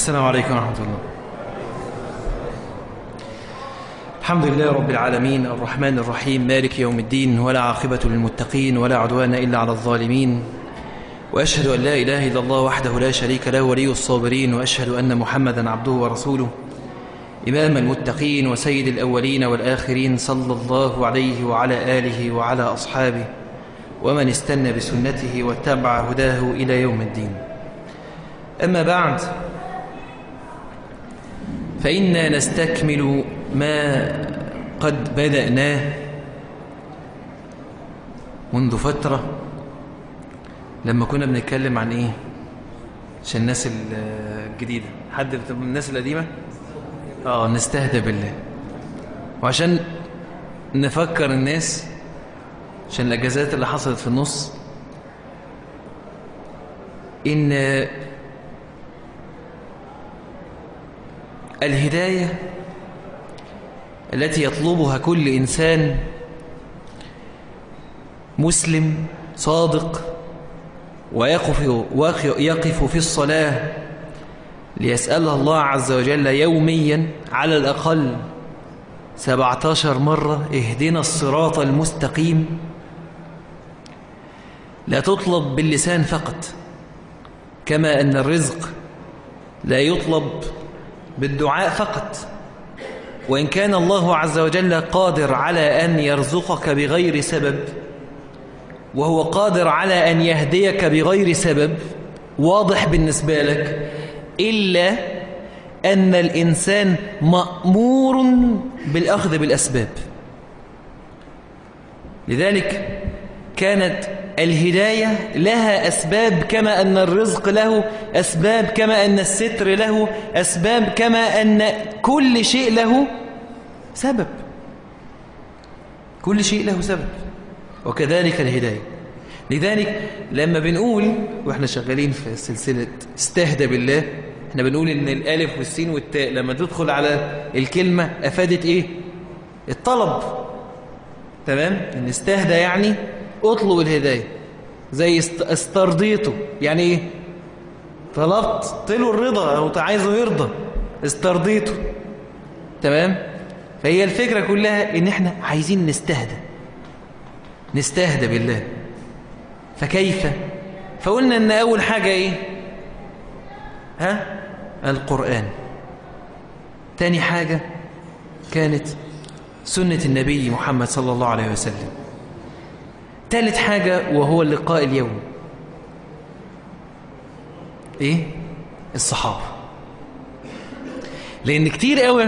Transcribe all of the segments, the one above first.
السلام عليكم ورحمة الله الحمد لله رب العالمين الرحمن الرحيم مالك يوم الدين ولا عاقبة للمتقين ولا عدوان إلا على الظالمين وأشهد أن لا إله إلا الله وحده لا شريك له ولي الصابرين وأشهد أن محمدا عبده ورسوله إمام المتقين وسيد الأولين والآخرين صلى الله عليه وعلى آله وعلى أصحابه ومن استنى بسنته واتبع هداه إلى يوم الدين أما بعد فإنا نستكمل ما قد بدأناه منذ فترة لما كنا بنتكلم عن إيه عشان الناس الجديدة حد من الناس القديمة آه نستهدى بالله وعشان نفكر الناس عشان الأجازات اللي حصلت في النص إن الهداية التي يطلبها كل إنسان مسلم صادق ويقف يقف في الصلاة ليسألها الله عز وجل يوميا على الأقل 17 مرة اهدنا الصراط المستقيم لا تطلب باللسان فقط كما أن الرزق لا يطلب بالدعاء فقط وإن كان الله عز وجل قادر على أن يرزقك بغير سبب وهو قادر على أن يهديك بغير سبب واضح بالنسبة لك إلا أن الإنسان مأمور بالأخذ بالأسباب لذلك كانت الهداية لها أسباب كما أن الرزق له أسباب كما أن الستر له أسباب كما أن كل شيء له سبب كل شيء له سبب وكذلك الهداية لذلك لما بنقول وإحنا شغالين في سلسلة استهدى بالله احنا بنقول ان الالف والسين والتاء لما تدخل على الكلمة افادت ايه الطلب تمام ان استهدى يعني اطلب الهداية زي استرضيته يعني ايه طلبت له الرضا او عايزه يرضى استرضيته تمام فهي الفكرة كلها ان احنا عايزين نستهدى نستهدى بالله فكيف فقلنا ان اول حاجة ايه ها القرآن تاني حاجة كانت سنة النبي محمد صلى الله عليه وسلم ثالث حاجة وهو اللقاء اليوم ايه الصحابة لان كتير قوي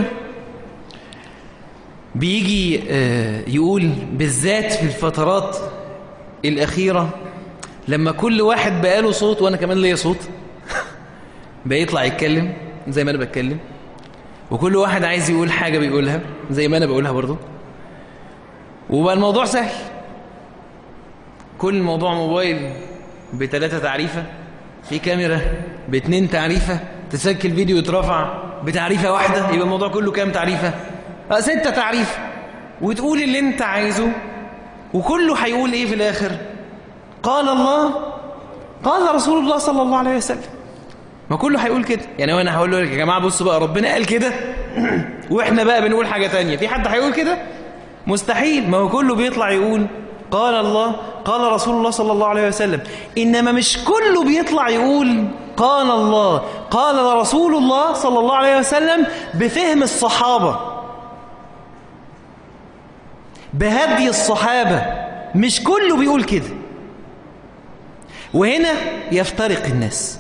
بيجي آه يقول بالذات في الفترات الأخيرة لما كل واحد بقاله صوت وأنا كمان ليا صوت بيطلع يتكلم زي ما أنا بتكلم وكل واحد عايز يقول حاجة بيقولها زي ما أنا بقولها برضو وبقى الموضوع سهل كل موضوع موبايل بثلاثة تعريفة في كاميرا باثنين تعريفة تسجل فيديو يترفع بتعريفة واحدة يبقى الموضوع كله كام تعريفة أه ستة تعريفة وتقول اللي انت عايزه وكله هيقول ايه في الاخر قال الله قال رسول الله صلى الله عليه وسلم ما كله هيقول كده يعني انا هقول له يا جماعه بصوا بقى ربنا قال كده واحنا بقى بنقول حاجه تانية في حد هيقول كده مستحيل ما هو كله بيطلع يقول قال الله قال رسول الله صلى الله عليه وسلم انما مش كله بيطلع يقول قال الله قال رسول الله صلى الله عليه وسلم بفهم الصحابه بهدي الصحابه مش كله بيقول كده وهنا يفترق الناس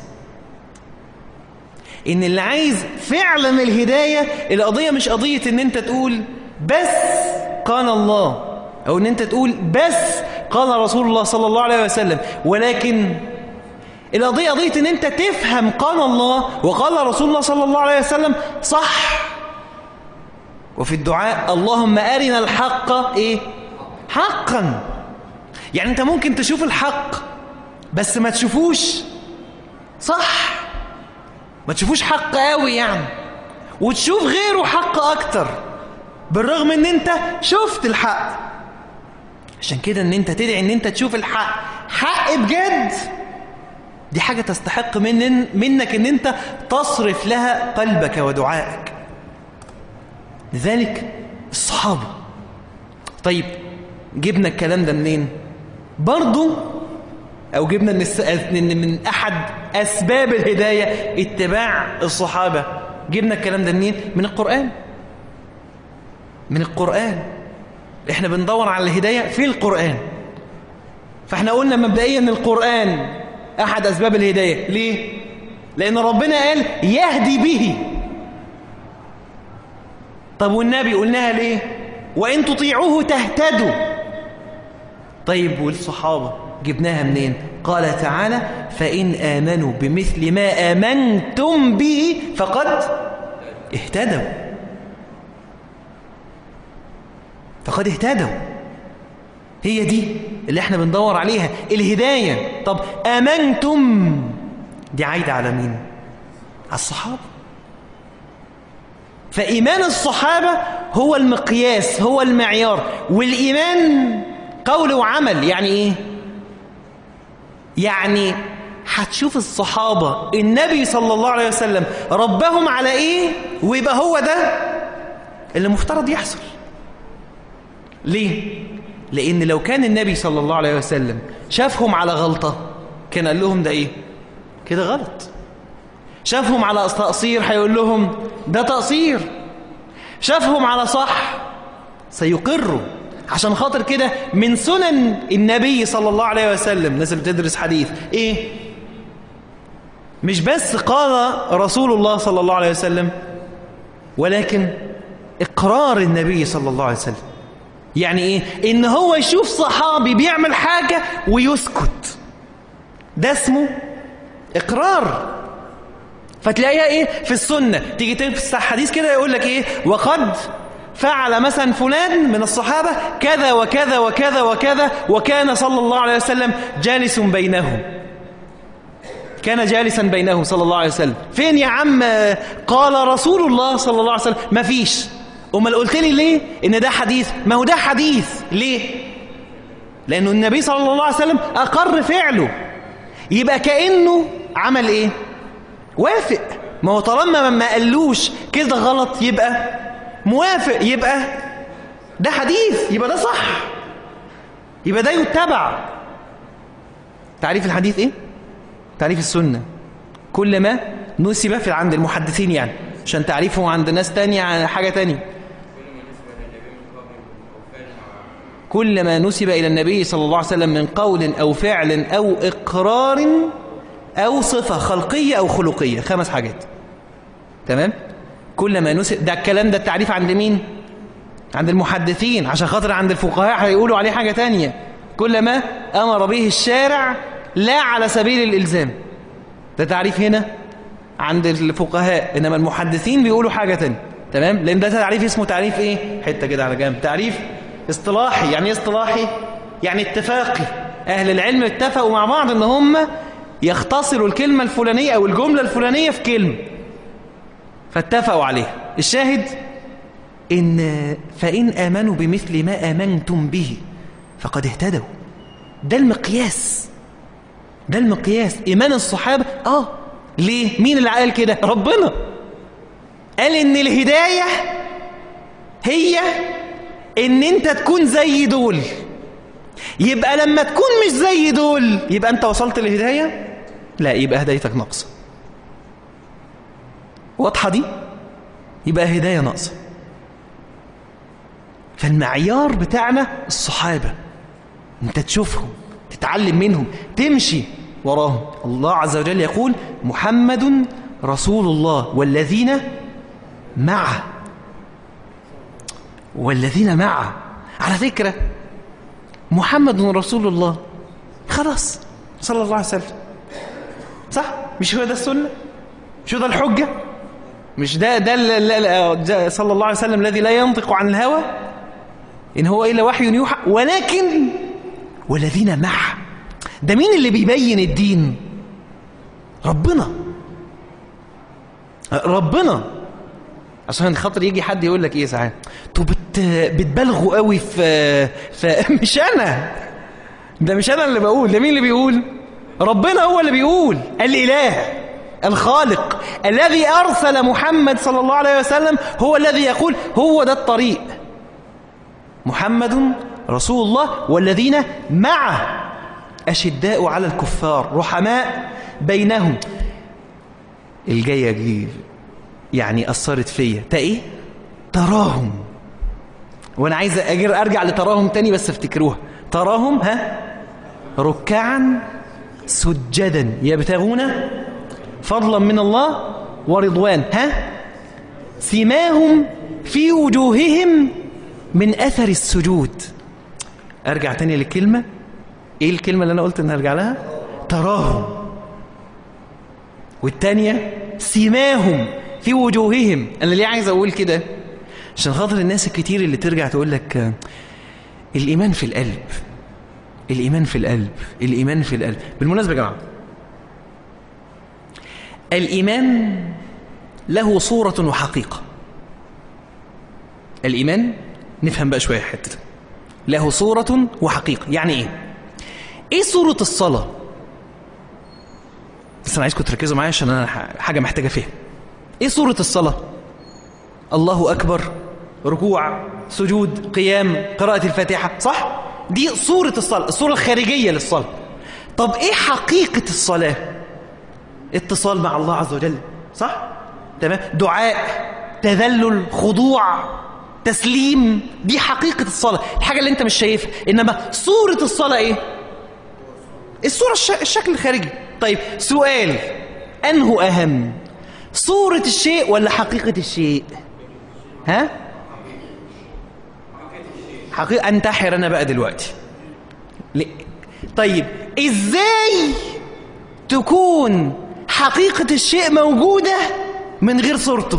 ان اللي عايز فعلا الهداية القضية مش قضية ان انت تقول بس قال الله او ان انت تقول بس قال رسول الله صلى الله عليه وسلم ولكن القضية قضية ان انت تفهم قال الله وقال رسول الله صلى الله عليه وسلم صح وفي الدعاء اللهم أرنا الحق ايه حقا يعني انت ممكن تشوف الحق بس ما تشوفوش صح ما تشوفوش حق قوي يعني وتشوف غيره حق اكتر بالرغم ان انت شفت الحق عشان كده ان انت تدعي ان انت تشوف الحق حق بجد دي حاجة تستحق من منك ان انت تصرف لها قلبك ودعائك لذلك الصحابة طيب جبنا الكلام ده منين برضو او جبنا ان الس- إن من احد اسباب الهداية اتباع الصحابة جبنا الكلام ده منين من القرآن من القرآن احنا بندور على الهداية في القرآن فاحنا قلنا مبدئيا ان القرآن احد اسباب الهداية ليه لان ربنا قال يهدي به طب والنبي قلناها ليه وان تطيعوه تهتدوا طيب والصحابة جبناها منين قال تعالى فإن آمنوا بمثل ما آمنتم به فقد اهتدوا فقد اهتدوا هي دي اللي احنا بندور عليها الهداية طب آمنتم دي عايدة على مين على الصحابة فإيمان الصحابة هو المقياس هو المعيار والإيمان قول وعمل يعني إيه يعني هتشوف الصحابة النبي صلى الله عليه وسلم ربهم على إيه ويبقى هو ده اللي مفترض يحصل ليه لأن لو كان النبي صلى الله عليه وسلم شافهم على غلطة كان قال لهم ده إيه كده غلط شافهم على تقصير هيقول لهم ده تقصير شافهم على صح سيقروا عشان خاطر كده من سنن النبي صلى الله عليه وسلم الناس اللي بتدرس حديث ايه مش بس قال رسول الله صلى الله عليه وسلم ولكن اقرار النبي صلى الله عليه وسلم يعني ايه ان هو يشوف صحابي بيعمل حاجة ويسكت ده اسمه اقرار فتلاقيها ايه في السنة تيجي تفتح حديث كده يقول لك ايه وقد فعل مثلا فلان من الصحابة كذا وكذا وكذا وكذا وكان صلى الله عليه وسلم جالس بينهم كان جالسا بينهم صلى الله عليه وسلم فين يا عم قال رسول الله صلى الله عليه وسلم ما فيش امال قلت لي ليه ان ده حديث ما هو ده حديث ليه لانه النبي صلى الله عليه وسلم اقر فعله يبقى كانه عمل ايه وافق ما هو طالما ما قالوش كده غلط يبقى موافق يبقى ده حديث يبقى ده صح يبقى ده يتبع تعريف الحديث ايه تعريف السنة كل ما نسب في عند المحدثين يعني عشان تعريفه عند ناس تانية حاجة تانية كل ما نسب إلى النبي صلى الله عليه وسلم من قول أو فعل أو إقرار أو صفة خلقية أو خلقية خمس حاجات تمام كل ما نسب ده الكلام ده التعريف عند مين عند المحدثين عشان خاطر عند الفقهاء هيقولوا عليه حاجة تانية كل ما أمر به الشارع لا على سبيل الإلزام ده تعريف هنا عند الفقهاء إنما المحدثين بيقولوا حاجة تانية تمام لأن ده تعريف اسمه تعريف إيه حتة كده على جنب تعريف اصطلاحي يعني ايه اصطلاحي يعني اتفاقي أهل العلم اتفقوا مع بعض إن هم يختصروا الكلمة الفلانية أو الجملة الفلانية في كلمة فاتفقوا عليه الشاهد إن فإن آمنوا بمثل ما آمنتم به فقد اهتدوا ده المقياس ده المقياس إيمان الصحابة آه ليه؟ مين اللي قال كده؟ ربنا قال إن الهداية هي إن أنت تكون زي دول يبقى لما تكون مش زي دول يبقى أنت وصلت للهداية؟ لا يبقى هدايتك ناقصة واضحة دي؟ يبقى هداية ناقصة فالمعيار بتاعنا الصحابة انت تشوفهم تتعلم منهم تمشي وراهم الله عز وجل يقول محمد رسول الله والذين معه والذين معه على فكرة محمد رسول الله خلاص صلى الله عليه وسلم صح مش هو ده السنة مش هو ده الحجة مش ده ده, ده صلى الله عليه وسلم الذي لا ينطق عن الهوى إن هو إلا وحي يوحى ولكن والذين معه ده مين اللي بيبين الدين ربنا ربنا عشان خاطر يجي حد يقول لك ايه ساعات انتوا بت... بتبالغوا قوي في... في مش انا ده مش انا اللي بقول ده مين اللي بيقول ربنا هو اللي بيقول الإله الخالق الذي أرسل محمد صلى الله عليه وسلم هو الذي يقول هو ده الطريق محمد رسول الله والذين معه أشداء على الكفار رحماء بينهم الجاية دي يعني أثرت فيا تا إيه؟ تراهم وأنا عايز أجر أرجع لتراهم تاني بس افتكروها تراهم ها ركعا سجدا يبتغون فضلا من الله ورضوان ها سماهم في وجوههم من أثر السجود أرجع تاني للكلمة إيه الكلمة اللي أنا قلت إن أرجع لها تراهم والتانية سماهم في وجوههم أنا ليه عايز أقول كده عشان خاطر الناس الكتير اللي ترجع تقول لك آه، الإيمان في القلب الإيمان في القلب الإيمان في القلب بالمناسبة يا جماعة الإيمان له صورة وحقيقة الإيمان نفهم بقى شوية حتة له صورة وحقيقة يعني إيه؟ إيه صورة الصلاة؟ بس أنا عايزكم تركزوا معايا عشان أنا ح- حاجة محتاجة فهم إيه صورة الصلاة؟ الله أكبر ركوع سجود قيام قراءة الفاتحة صح؟ دي صورة الصلاة الصورة الخارجية للصلاة طب إيه حقيقة الصلاة؟ اتصال مع الله عز وجل صح؟ تمام دعاء تذلل خضوع تسليم دي حقيقة الصلاة الحاجة اللي انت مش شايفها انما صورة الصلاة ايه الصورة الش... الشكل الخارجي طيب سؤال انه اهم صورة الشيء ولا حقيقة الشيء ها حقيقة انتحر انا بقى دلوقتي ليه؟ طيب ازاي تكون حقيقة الشيء موجودة من غير صورته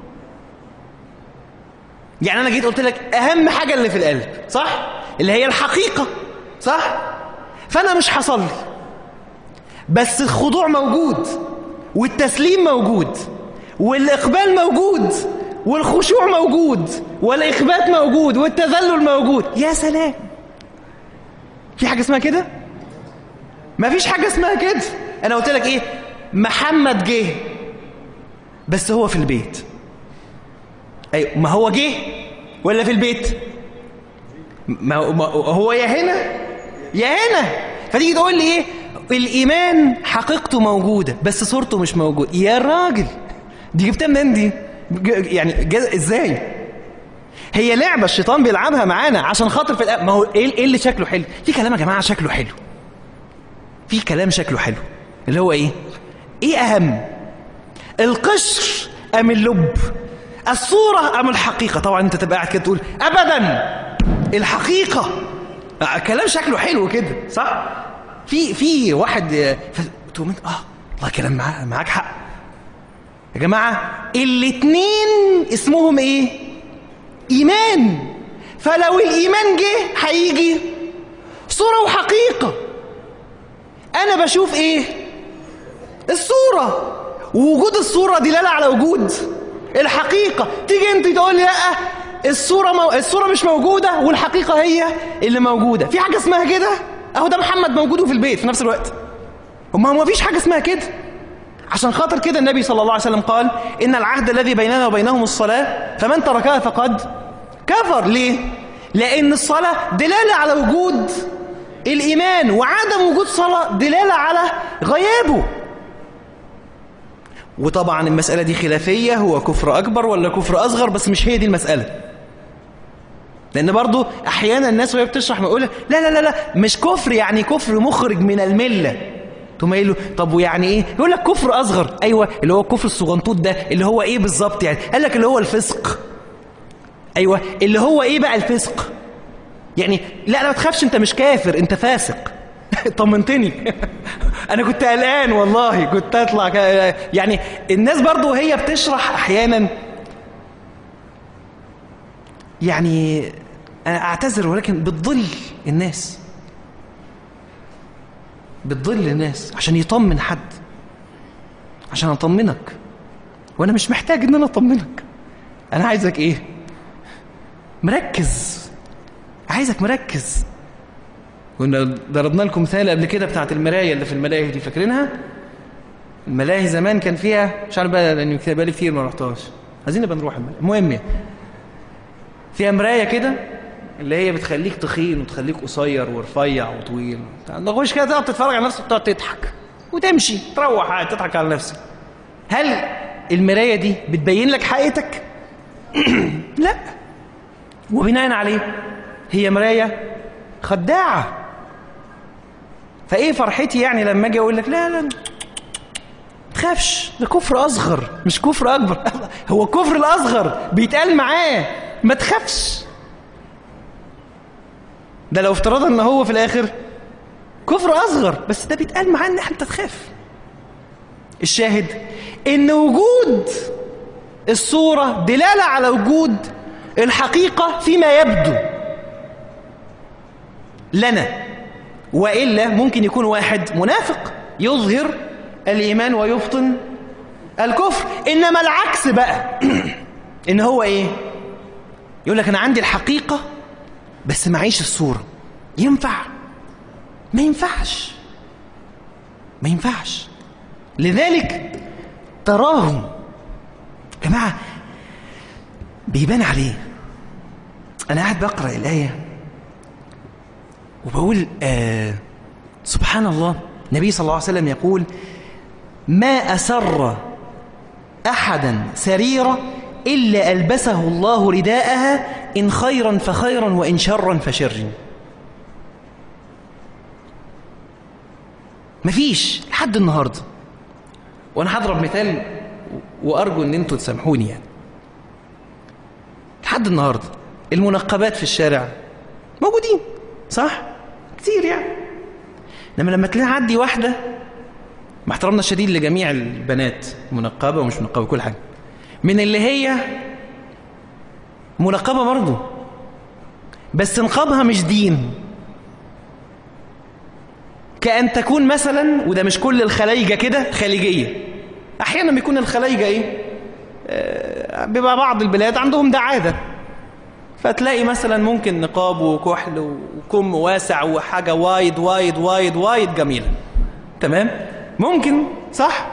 يعني أنا جيت قلت لك أهم حاجة اللي في القلب صح؟ اللي هي الحقيقة صح؟ فأنا مش هصلي بس الخضوع موجود والتسليم موجود والإقبال موجود والخشوع موجود والإخبات موجود والتذلل موجود يا سلام في حاجة اسمها كده؟ ما فيش حاجة اسمها كده أنا قلت لك إيه محمد جه بس هو في البيت أيوة ما هو جه ولا في البيت ما ما هو يا هنا يا هنا فتيجي تقول لي إيه الإيمان حقيقته موجودة بس صورته مش موجودة يا راجل دي جبتها منين دي ج- يعني جز... ازاي هي لعبة الشيطان بيلعبها معانا عشان خاطر في الأ... ما هو ايه إيه اللي شكله حلو في كلام يا جماعة شكله حلو في كلام شكله حلو اللي هو ايه ايه اهم القشر ام اللب الصورة ام الحقيقة طبعا انت تبقى قاعد كده تقول ابدا الحقيقة آه، كلام شكله حلو كده صح في في واحد آه، ف- تقوم انت اه والله كلام معاك معاك حق يا جماعة الاتنين اسمهم ايه ايمان فلو الايمان جه هيجي صورة وحقيقة انا بشوف ايه الصورة ووجود الصورة دلالة على وجود الحقيقة تيجي انت تقول لي لا الصورة مو... الصورة مش موجودة والحقيقة هي اللي موجودة في حاجة اسمها كده اهو ده محمد موجود في البيت في نفس الوقت وما هو مفيش حاجة اسمها كده عشان خاطر كده النبي صلى الله عليه وسلم قال إن العهد الذي بيننا وبينهم الصلاة فمن تركها فقد كفر ليه؟ لأن الصلاة دلالة على وجود الإيمان وعدم وجود صلاة دلالة على غيابه وطبعا المسألة دي خلافية هو كفر أكبر ولا كفر أصغر بس مش هي دي المسألة لأن برضو أحيانا الناس وهي بتشرح ما يقول لا لا لا لا مش كفر يعني كفر مخرج من الملة تقوم قايل له طب ويعني ايه يقول لك كفر اصغر ايوه اللي هو الكفر الصغنطوط ده اللي هو ايه بالظبط يعني قال لك اللي هو الفسق ايوه اللي هو ايه بقى الفسق يعني لا لا ما تخافش انت مش كافر انت فاسق طمنتني انا كنت قلقان والله كنت اطلع ك- يعني الناس برضو وهي بتشرح احيانا يعني انا اعتذر ولكن بتضل الناس بتضل الناس عشان يطمن حد عشان اطمنك وانا مش محتاج ان انا اطمنك انا عايزك ايه مركز عايزك مركز كنا ضربنا لكم مثال قبل كده بتاعت المراية اللي في الملاهي دي فاكرينها الملاهي زمان كان فيها مش عارف بقى لان بقالي كتير ما رحتهاش عايزين نبقى نروح الملاهي المهم يعني فيها مراية كده اللي هي بتخليك تخين وتخليك قصير ورفيع وطويل تخش كده تقعد تتفرج على نفسك وتقعد تضحك وتمشي تروح عادي تضحك على نفسك هل المراية دي بتبين لك حقيقتك؟ لا وبناء عليه هي مراية خداعة فايه فرحتي يعني لما اجي اقول لك لا لا تخافش ده كفر اصغر مش كفر اكبر هو الكفر الاصغر بيتقال معاه ما تخافش ده لو افترضنا ان هو في الاخر كفر اصغر بس ده بيتقال معاه ان انت تخاف الشاهد ان وجود الصورة دلالة على وجود الحقيقة فيما يبدو لنا وإلا ممكن يكون واحد منافق يظهر الإيمان ويبطن الكفر إنما العكس بقى إن هو إيه يقول لك أنا عندي الحقيقة بس معيش الصورة ينفع ما ينفعش ما ينفعش لذلك تراهم جماعة بيبان عليه أنا قاعد بقرأ الآية وبقول آه سبحان الله النبي صلى الله عليه وسلم يقول ما أسر أحدا سريرة إلا ألبسه الله رداءها إن خيرا فخيرا وإن شرا فشر مفيش لحد النهاردة وأنا هضرب مثال وأرجو أن أنتوا تسامحوني يعني لحد النهاردة المنقبات في الشارع موجودين صح؟ كتير يعني لما لما تلاقي عدي واحدة مع احترامنا الشديد لجميع البنات منقبة ومش منقبة كل حاجة من اللي هي منقبة برضه بس نقابها مش دين كأن تكون مثلا وده مش كل الخلايجة كده خليجية أحيانا بيكون الخلايجة إيه آه بيبقى بعض البلاد عندهم ده عادة فتلاقي مثلا ممكن نقاب وكحل وكم واسع وحاجة وايد وايد وايد وايد جميلة تمام ممكن صح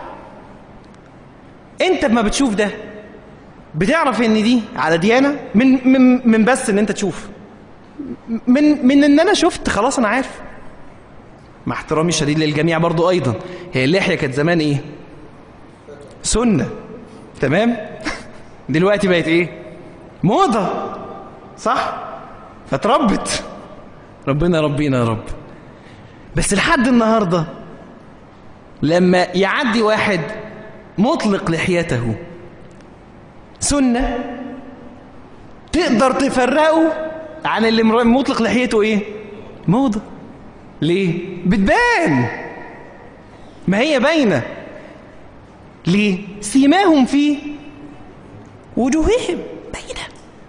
انت ما بتشوف ده بتعرف ان دي على ديانة من, من, من بس ان انت تشوف من, من ان انا شفت خلاص انا عارف مع احترامي الشديد للجميع برضو ايضا هي اللحية كانت زمان ايه سنة تمام دلوقتي بقت ايه موضة صح فتربت ربنا ربينا يا رب بس لحد النهاردة لما يعدي واحد مطلق لحيته سنة تقدر تفرقه عن اللي مطلق لحيته ايه موضة ليه بتبان ما هي باينة ليه سيماهم في وجوههم باينة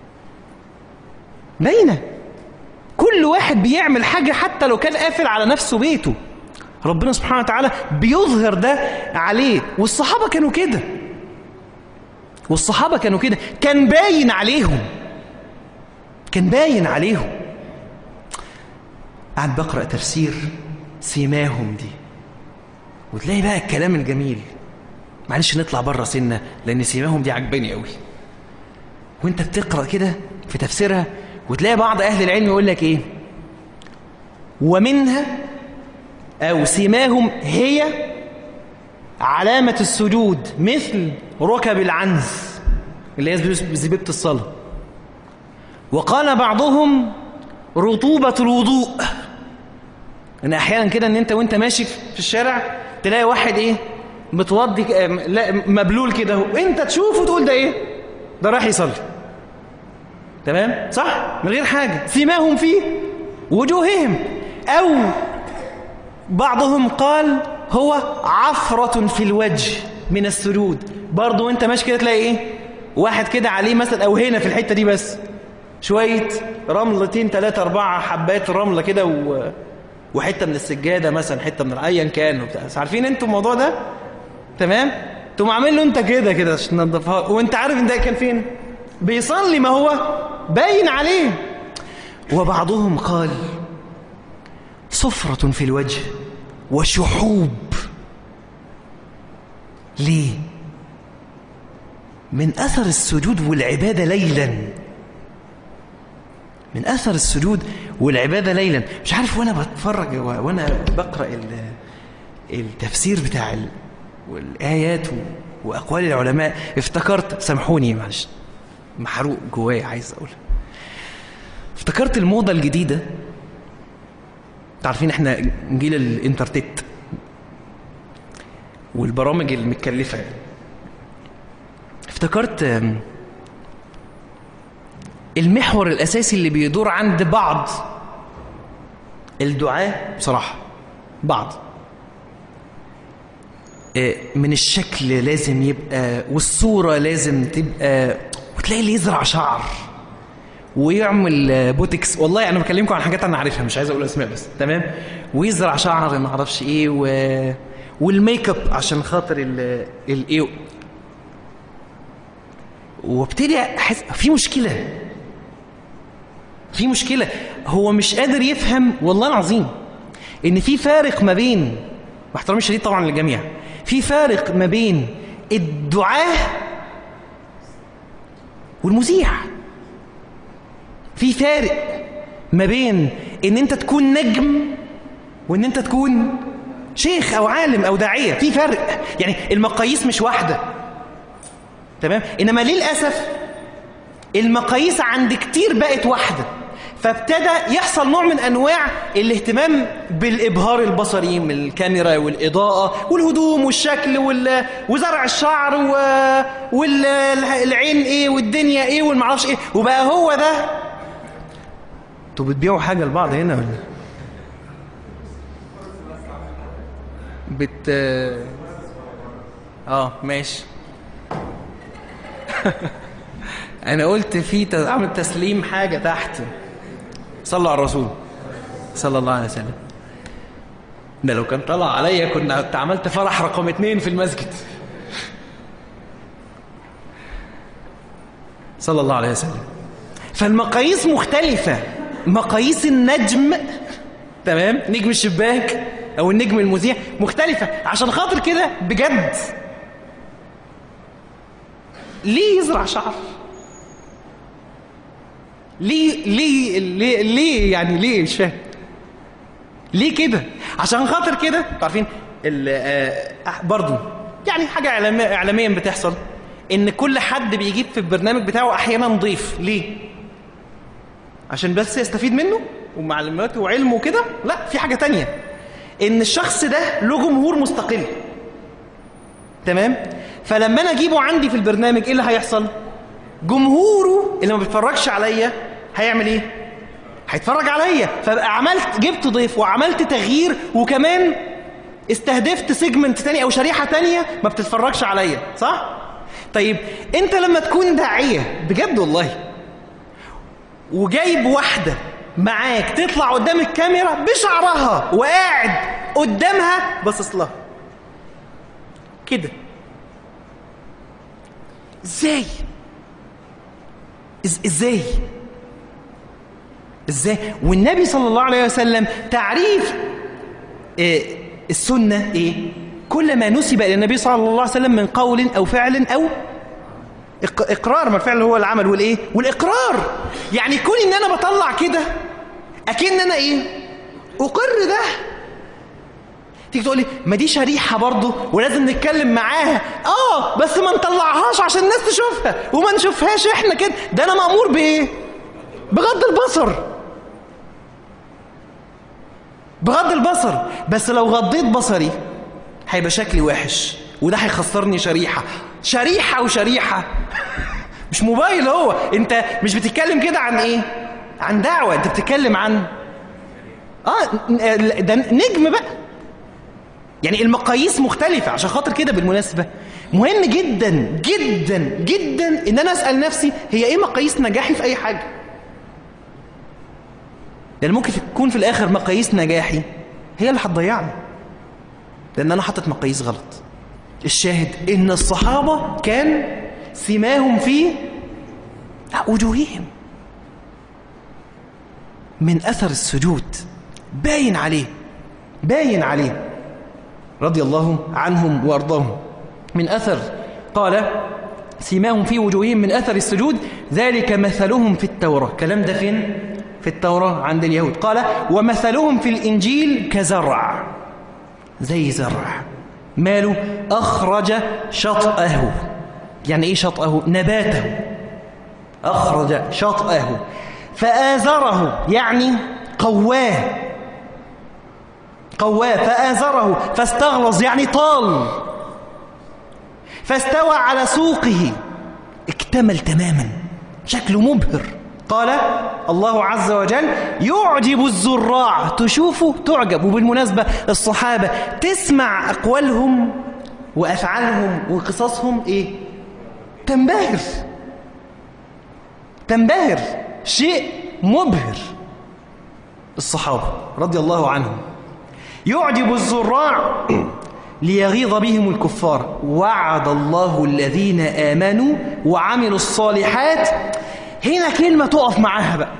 باينة كل واحد بيعمل حاجة حتى لو كان قافل على نفسه بيته ربنا سبحانه وتعالى بيظهر ده عليه والصحابة كانوا كده والصحابة كانوا كده كان باين عليهم كان باين عليهم قاعد بقرأ تفسير سيماهم دي وتلاقي بقى الكلام الجميل معلش نطلع بره سنة لأن سيماهم دي عجباني قوي وانت بتقرأ كده في تفسيرها وتلاقي بعض أهل العلم يقول لك إيه ومنها أو سماهم هي علامة السجود مثل ركب العنز اللي هي زبيبة الصلاة وقال بعضهم رطوبة الوضوء ان احيانا كده ان انت وانت ماشي في الشارع تلاقي واحد ايه متوضي مبلول كده وانت تشوفه تقول ده ايه ده راح يصلي تمام صح من غير حاجة سماهم في وجوههم أو بعضهم قال هو عفرة في الوجه من السجود برضه وانت ماشي كده تلاقي ايه واحد كده عليه مثلا او هنا في الحتة دي بس شوية رملتين ثلاثة أربعة حبات رملة كده و... وحتة من السجادة مثلا حتة من أيا كان وبتاع عارفين انتوا الموضوع ده تمام تقوم عامل له انت كده كده عشان تنضفها وانت عارف ان ده كان فين بيصلي ما هو باين عليه وبعضهم قال صفرة في الوجه وشحوب ليه من أثر السجود والعبادة ليلا من أثر السجود والعبادة ليلا مش عارف وأنا بتفرج وأنا بقرأ التفسير بتاع الآيات وأقوال العلماء افتكرت سامحوني معلش محروق جوايا عايز أقول افتكرت الموضة الجديدة تعرفين احنا جيل الانترتيت والبرامج المتكلفة افتكرت المحور الأساسي اللي بيدور عند بعض الدعاء بصراحة بعض من الشكل لازم يبقى والصورة لازم تبقى وتلاقي اللي يزرع شعر ويعمل بوتكس والله انا بكلمكم عن حاجات انا عارفها مش عايز اقول اسماء بس تمام ويزرع شعر ما اعرفش ايه و... والميك اب عشان خاطر الايه وابتدي احس في مشكله في مشكله هو مش قادر يفهم والله العظيم ان في فارق ما بين واحترامي الشديد طبعا للجميع في فارق ما بين الدعاه والمذيع في فارق ما بين ان انت تكون نجم وان انت تكون شيخ او عالم او داعيه في فرق يعني المقاييس مش واحده تمام انما للاسف المقاييس عند كتير بقت واحده فابتدى يحصل نوع من انواع الاهتمام بالابهار البصري من الكاميرا والاضاءه والهدوم والشكل وال... وزرع الشعر و... والعين ايه والدنيا ايه والمعرفش ايه وبقى هو ده انتوا بتبيعوا حاجه لبعض هنا ولا بت اه ماشي انا قلت في اعمل تسليم حاجه تحت صلوا على الرسول صلى الله عليه وسلم ده لو كان طلع عليا كنا عملت فرح رقم اتنين في المسجد صلى الله عليه وسلم فالمقاييس مختلفة مقاييس النجم تمام نجم الشباك او النجم المذيع مختلفة عشان خاطر كده بجد ليه يزرع شعر ليه ليه ليه, ليه يعني ليه مش فاهم ليه كده عشان خاطر كده عارفين برضه يعني حاجة إعلاميا بتحصل إن كل حد بيجيب في البرنامج بتاعه أحيانا ضيف ليه؟ عشان بس يستفيد منه ومعلوماته وعلمه وكده لا في حاجة تانية إن الشخص ده له جمهور مستقل تمام؟ فلما أنا أجيبه عندي في البرنامج إيه اللي هيحصل؟ جمهوره اللي ما بيتفرجش عليا هيعمل ايه هيتفرج عليا فبقى عملت جبت ضيف وعملت تغيير وكمان استهدفت سيجمنت تاني او شريحه تانية ما بتتفرجش عليا صح طيب انت لما تكون داعيه بجد والله وجايب واحده معاك تطلع قدام الكاميرا بشعرها وقاعد قدامها باصص لها كده ازاي ازاي ازاي والنبي صلى الله عليه وسلم تعريف إيه السنه ايه كل ما نسب الى النبي صلى الله عليه وسلم من قول او فعل او اقرار ما الفعل هو العمل والايه والاقرار يعني كون ان انا بطلع كده اكن انا ايه اقر ده تيجي تقول لي ما دي شريحه برضه ولازم نتكلم معاها اه بس ما نطلعهاش عشان الناس تشوفها وما نشوفهاش احنا كده ده انا مامور بايه بغض البصر بغض البصر بس لو غضيت بصري هيبقى شكلي وحش وده هيخسرني شريحه شريحه وشريحه مش موبايل هو انت مش بتتكلم كده عن ايه عن دعوه انت بتتكلم عن اه ده نجم بقى يعني المقاييس مختلفة عشان خاطر كده بالمناسبة مهم جدا جدا جدا ان انا اسأل نفسي هي ايه مقاييس نجاحي في اي حاجة لان ممكن تكون في الاخر مقاييس نجاحي هي اللي هتضيعني لان انا حاطط مقاييس غلط الشاهد ان الصحابة كان سماهم في وجوههم من اثر السجود باين عليه باين عليه رضي الله عنهم وارضاهم من أثر قال سيماهم في وجوههم من أثر السجود ذلك مثلهم في التوراة كلام ده فين؟ في التوراة عند اليهود قال ومثلهم في الإنجيل كزرع زي زرع ماله أخرج شطأه يعني إيه شطأه؟ نباته أخرج شطأه فآزره يعني قواه قواه فآزره فاستغلظ يعني طال فاستوى على سوقه اكتمل تماما شكله مبهر قال الله عز وجل يعجب الزراع تشوفه تعجب وبالمناسبة الصحابة تسمع أقوالهم وأفعالهم وقصصهم إيه تنبهر تنبهر شيء مبهر الصحابة رضي الله عنهم يعجب الزراع ليغيظ بهم الكفار وعد الله الذين آمنوا وعملوا الصالحات هنا كلمة تقف معاها بقى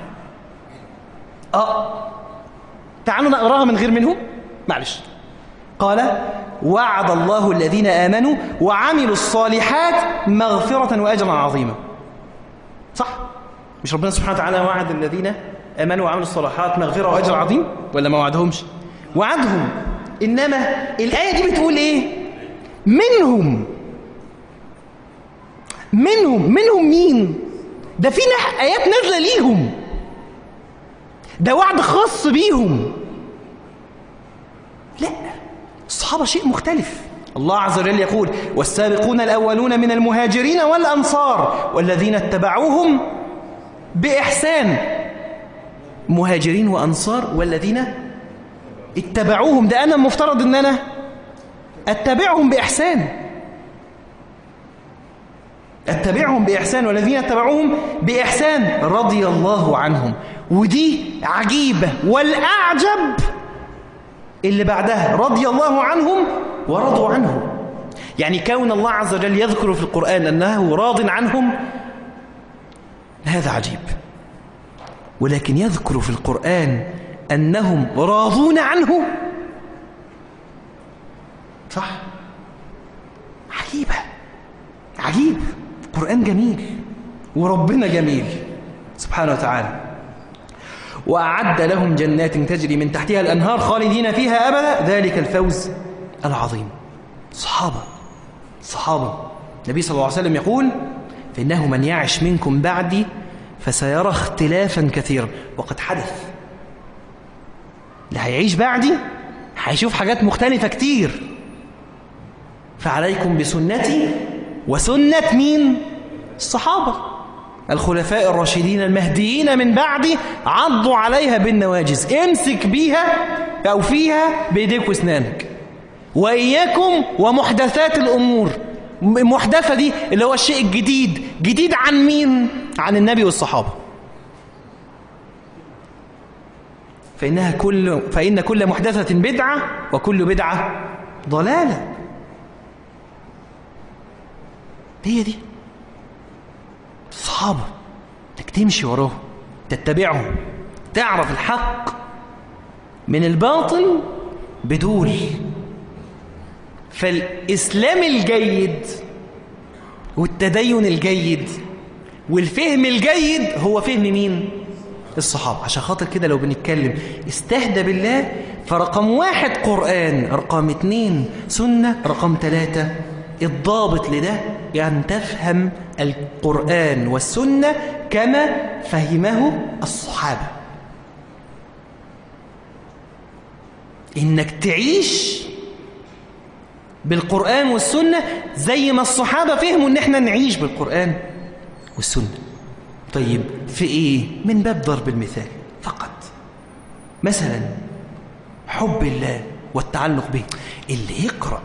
آه تعالوا نقراها من غير منهم معلش قال وعد الله الذين آمنوا وعملوا الصالحات مغفرة وأجرا عظيما صح مش ربنا سبحانه وتعالى وعد الذين آمنوا وعملوا الصالحات مغفرة وأجر عظيم ولا ما وعدهمش وعدهم إنما الآية دي بتقول إيه منهم منهم منهم مين ده في آيات نازلة ليهم ده وعد خاص بيهم لا الصحابة شيء مختلف الله عز وجل يقول والسابقون الأولون من المهاجرين والأنصار والذين اتبعوهم بإحسان مهاجرين وأنصار والذين اتبعوهم ده أنا المفترض أن أنا أتبعهم بإحسان أتبعهم بإحسان والذين اتبعوهم بإحسان رضي الله عنهم ودي عجيبة والأعجب اللي بعدها رضي الله عنهم ورضوا عنه يعني كون الله عز وجل يذكر في القرآن أنه راض عنهم هذا عجيب ولكن يذكر في القرآن أنهم راضون عنه صح عجيبة عجيب القرآن جميل وربنا جميل سبحانه وتعالى وأعد لهم جنات تجري من تحتها الأنهار خالدين فيها أبدا ذلك الفوز العظيم صحابة صحابة النبي صلى الله عليه وسلم يقول فإنه من يعش منكم بعدي فسيرى اختلافا كثيرا وقد حدث اللي هيعيش بعدي هيشوف حاجات مختلفة كتير فعليكم بسنتي وسنة مين؟ الصحابة الخلفاء الراشدين المهديين من بعدي عضوا عليها بالنواجز امسك بيها أو فيها بإيديك واسنانك وإياكم ومحدثات الأمور محدثة دي اللي هو الشيء الجديد جديد عن مين؟ عن النبي والصحابة فإنها كل فإن كل محدثة بدعة وكل بدعة ضلالة هي دي الصحابة انك تمشي وراهم تتبعهم تعرف الحق من الباطل بدول فالإسلام الجيد والتدين الجيد والفهم الجيد هو فهم مين؟ الصحابة عشان خاطر كده لو بنتكلم استهدى بالله فرقم واحد قرآن رقم اتنين سنة رقم ثلاثة الضابط لده يعني تفهم القرآن والسنة كما فهمه الصحابة إنك تعيش بالقرآن والسنة زي ما الصحابة فهموا إن احنا نعيش بالقرآن والسنة طيب في إيه؟ من باب ضرب المثال فقط مثلا حب الله والتعلق به اللي يقرأ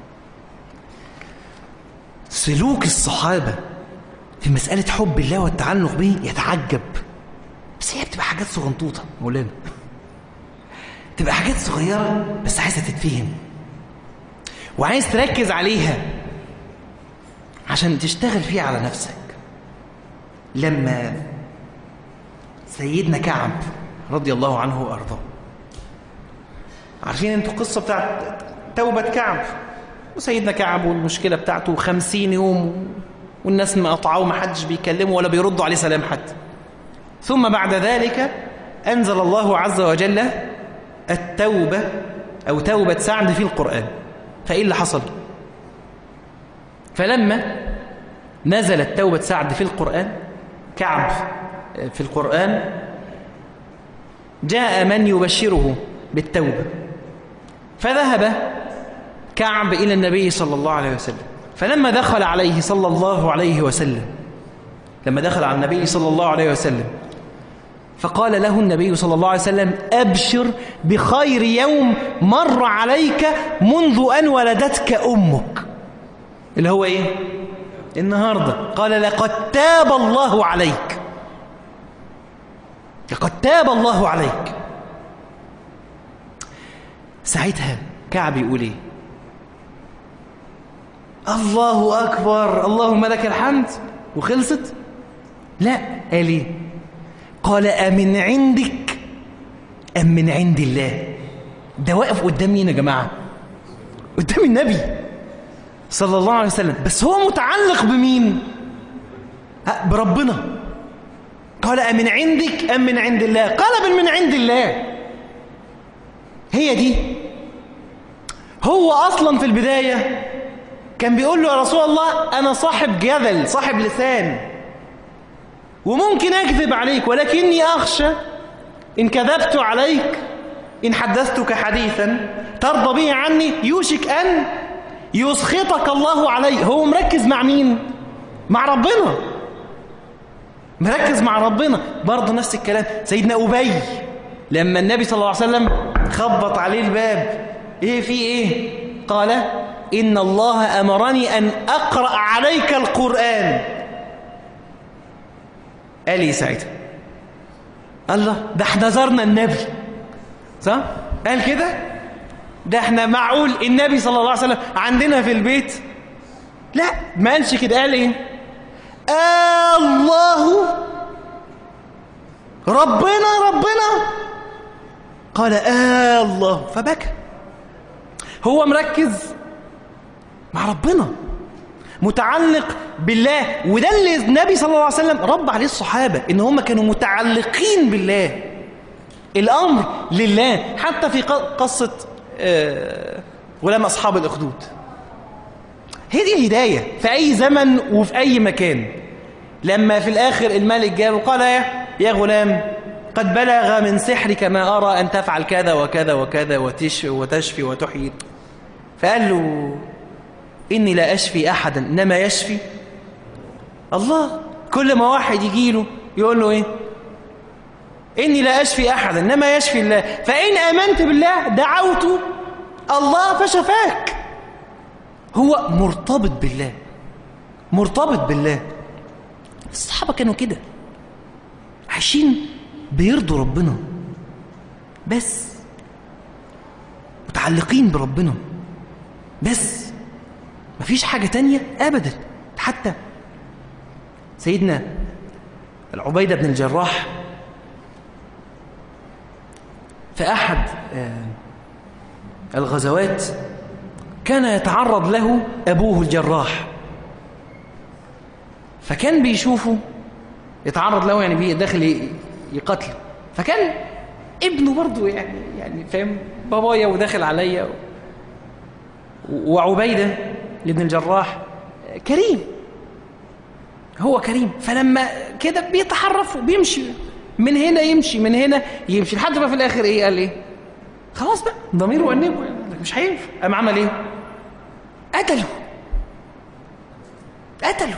سلوك الصحابة في مسألة حب الله والتعلق به يتعجب بس هي بتبقى حاجات صغنطوطة مولانا تبقى حاجات صغيرة بس عايزة تتفهم وعايز تركز عليها عشان تشتغل فيها على نفسك لما سيدنا كعب رضي الله عنه وأرضاه عارفين انتوا القصة بتاعت توبة كعب وسيدنا كعب والمشكلة بتاعته خمسين يوم والناس مقطعوه ما حدش بيكلمه ولا بيردوا عليه سلام حتى ثم بعد ذلك أنزل الله عز وجل التوبة أو توبة سعد في القرآن فإيه اللي حصل فلما نزلت توبة سعد في القرآن كعب في القرآن جاء من يبشره بالتوبة فذهب كعب إلى النبي صلى الله عليه وسلم فلما دخل عليه صلى الله عليه وسلم لما دخل على النبي صلى الله عليه وسلم فقال له النبي صلى الله عليه وسلم أبشر بخير يوم مر عليك منذ أن ولدتك أمك اللي هو إيه؟ النهاردة قال لقد تاب الله عليك لقد تاب الله عليك ساعتها كعب يقول ايه الله أكبر اللهم لك الحمد وخلصت لا قال ايه قال أمن عندك أم من عند الله ده واقف قدام مين يا جماعة قدام النبي صلى الله عليه وسلم بس هو متعلق بمين بربنا قال أمن عندك أم من عند الله قال بل من عند الله هي دي هو أصلا في البداية كان بيقول له يا رسول الله أنا صاحب جدل صاحب لسان وممكن أكذب عليك ولكني أخشى إن كذبت عليك إن حدثتك حديثا ترضى به عني يوشك أن يسخطك الله عليه هو مركز مع مين؟ مع ربنا مركز مع ربنا برضه نفس الكلام سيدنا أبي لما النبي صلى الله عليه وسلم خبط عليه الباب ايه في ايه قال إن الله أمرني أن أقرأ عليك القرآن قال لي ساعتها الله ده احنا زرنا النبي صح؟ قال كده ده احنا معقول النبي صلى الله عليه وسلم عندنا في البيت لا ما قالش كده قال ايه آه الله ربنا ربنا قال آه الله فبكى هو مركز مع ربنا متعلق بالله وده اللي النبي صلى الله عليه وسلم رب عليه الصحابة ان هم كانوا متعلقين بالله الأمر لله حتى في قصة غلام أصحاب الأخدود هي دي الهداية في أي زمن وفي أي مكان لما في الآخر الملك جاء وقال يا, يا غلام قد بلغ من سحرك ما أرى أن تفعل كذا وكذا وكذا وتشفي, وتشفي وتحيي فقال له إني لا أشفي أحدا إنما يشفي الله كل ما واحد يجي له يقول له إيه إني لا أشفي أحدا إنما يشفي الله فإن آمنت بالله دعوت الله فشفاك هو مرتبط بالله مرتبط بالله الصحابة كانوا كده عايشين بيرضوا ربنا بس متعلقين بربنا بس مفيش حاجة تانية أبدا حتى سيدنا العبيدة بن الجراح في أحد الغزوات كان يتعرض له أبوه الجراح فكان بيشوفه يتعرض له يعني داخل يقتله فكان ابنه برضه يعني يعني فاهم بابايا وداخل عليا وعبيدة لابن الجراح كريم هو كريم فلما كده بيتحرف وبيمشي من هنا يمشي من هنا يمشي لحد ما في الاخر ايه قال ايه خلاص بقى ضميره انبه مش هينفع قام عمل ايه قتله قتله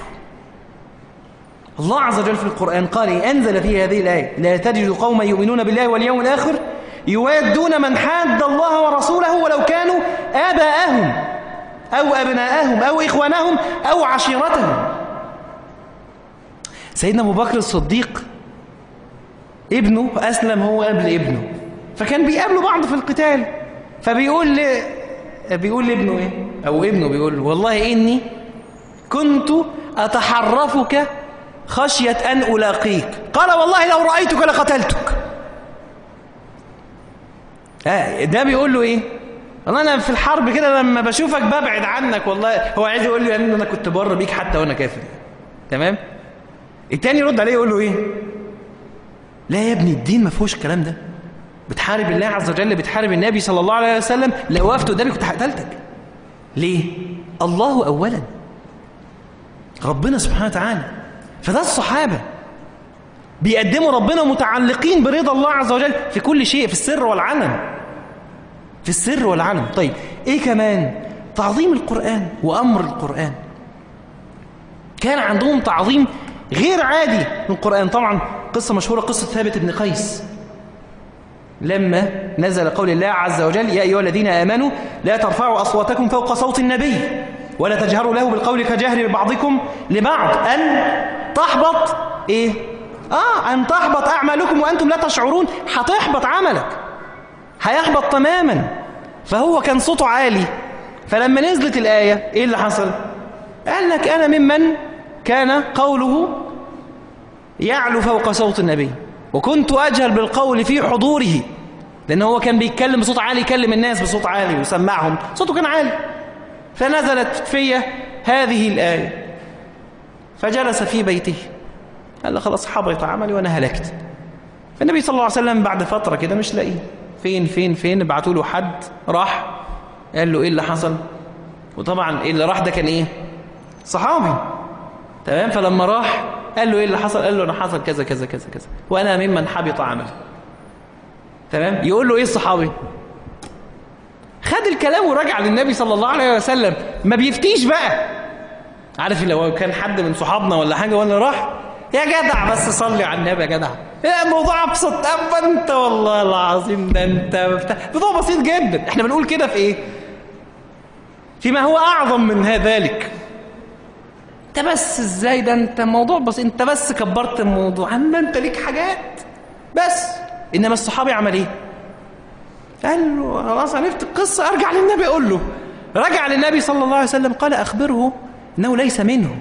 الله عز وجل في القرآن قال أنزل في هذه الآية لا تجد قوما يؤمنون بالله واليوم الآخر يوادون من حاد الله ورسوله ولو كانوا آباءهم أو أبناءهم أو إخوانهم أو عشيرتهم سيدنا أبو بكر الصديق ابنه أسلم هو قبل ابنه فكان بيقابلوا بعض في القتال فبيقول ل... بيقول لابنه ايه او ابنه بيقول والله اني كنت اتحرفك خشية أن ألاقيك قال والله لو رأيتك لقتلتك آه ده بيقول له ايه والله انا في الحرب كده لما بشوفك ببعد عنك والله هو عايز يقول له يا ابني انا كنت بره بيك حتى وانا كافر تمام التاني يرد عليه يقول له ايه لا يا ابني الدين ما فيهوش الكلام ده بتحارب الله عز وجل بتحارب النبي صلى الله عليه وسلم لو وقفت قدامي كنت قتلتك ليه الله اولا ربنا سبحانه وتعالى فده الصحابه بيقدموا ربنا متعلقين برضا الله عز وجل في كل شيء في السر والعلن في السر والعلن طيب ايه كمان تعظيم القرآن وأمر القرآن كان عندهم تعظيم غير عادي للقرآن طبعا قصة مشهورة قصة ثابت بن قيس لما نزل قول الله عز وجل يا أيها الذين آمنوا لا ترفعوا أصواتكم فوق صوت النبي ولا تجهروا له بالقول كجهر بعضكم لبعض أن تحبط إيه آه أن تحبط أعمالكم وأنتم لا تشعرون هتحبط عملك هيحبط تماما فهو كان صوته عالي فلما نزلت الآية إيه اللي حصل قال لك أنا ممن كان قوله يعلو فوق صوت النبي وكنت أجهل بالقول في حضوره لأن هو كان بيتكلم بصوت عالي يكلم الناس بصوت عالي ويسمعهم صوته كان عالي فنزلت في هذه الآية فجلس في بيته قال له خلاص حبط عملي وأنا هلكت فالنبي صلى الله عليه وسلم بعد فترة كده مش لاقيه فين فين فين بعتوا له حد راح قال له ايه اللي حصل وطبعا اللي راح ده كان ايه صحابي تمام فلما راح قال له ايه اللي حصل قال له انا حصل كذا كذا كذا كذا وانا ممن حبط عملي تمام يقول له ايه الصحابي خد الكلام ورجع للنبي صلى الله عليه وسلم ما بيفتيش بقى عارف لو كان حد من صحابنا ولا حاجه ولا راح يا جدع بس صلي على النبي يا جدع يا الموضوع ابسط ابا انت والله العظيم ده انت بتاع موضوع بسيط جدا احنا بنقول كده في ايه فيما هو اعظم من ذلك انت بس ازاي ده انت موضوع بسيط انت بس كبرت الموضوع اما انت ليك حاجات بس انما الصحابي عمل ايه قال له خلاص عرفت القصه ارجع للنبي اقول له رجع للنبي صلى الله عليه وسلم قال اخبره انه ليس منه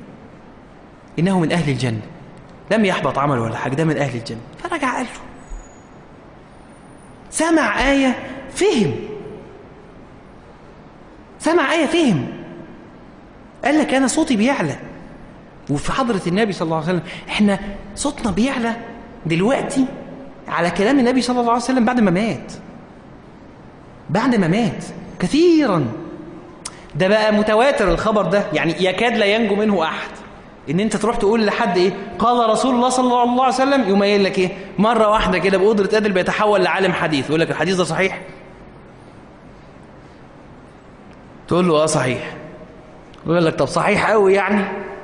انه من اهل الجنه لم يحبط عمله ولا حاجه ده من اهل الجنه فرجع قال له سمع ايه فهم سمع ايه فهم قال لك انا صوتي بيعلى وفي حضره النبي صلى الله عليه وسلم احنا صوتنا بيعلى دلوقتي على كلام النبي صلى الله عليه وسلم بعد ما مات بعد ما مات كثيرا ده بقى متواتر الخبر ده يعني يكاد لا ينجو منه احد ان انت تروح تقول لحد ايه قال رسول الله صلى الله عليه وسلم يقوم قايل لك ايه مره واحده كده بقدره قادر بيتحول لعالم حديث يقول لك الحديث ده صحيح تقول له اه صحيح يقول لك طب صحيح قوي يعني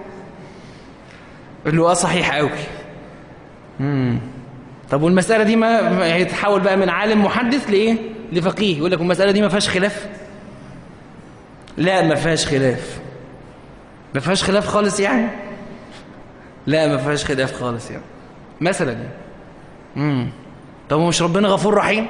يقول له اه صحيح قوي امم طب والمساله دي ما هيتحول بقى من عالم محدث لايه لفقيه يقول لك المساله دي ما فيهاش خلاف لا ما فيهاش خلاف ما فيهاش خلاف خالص يعني لا ما فيهاش خلاف خالص يعني مثلا يعني امم طب مش ربنا غفور رحيم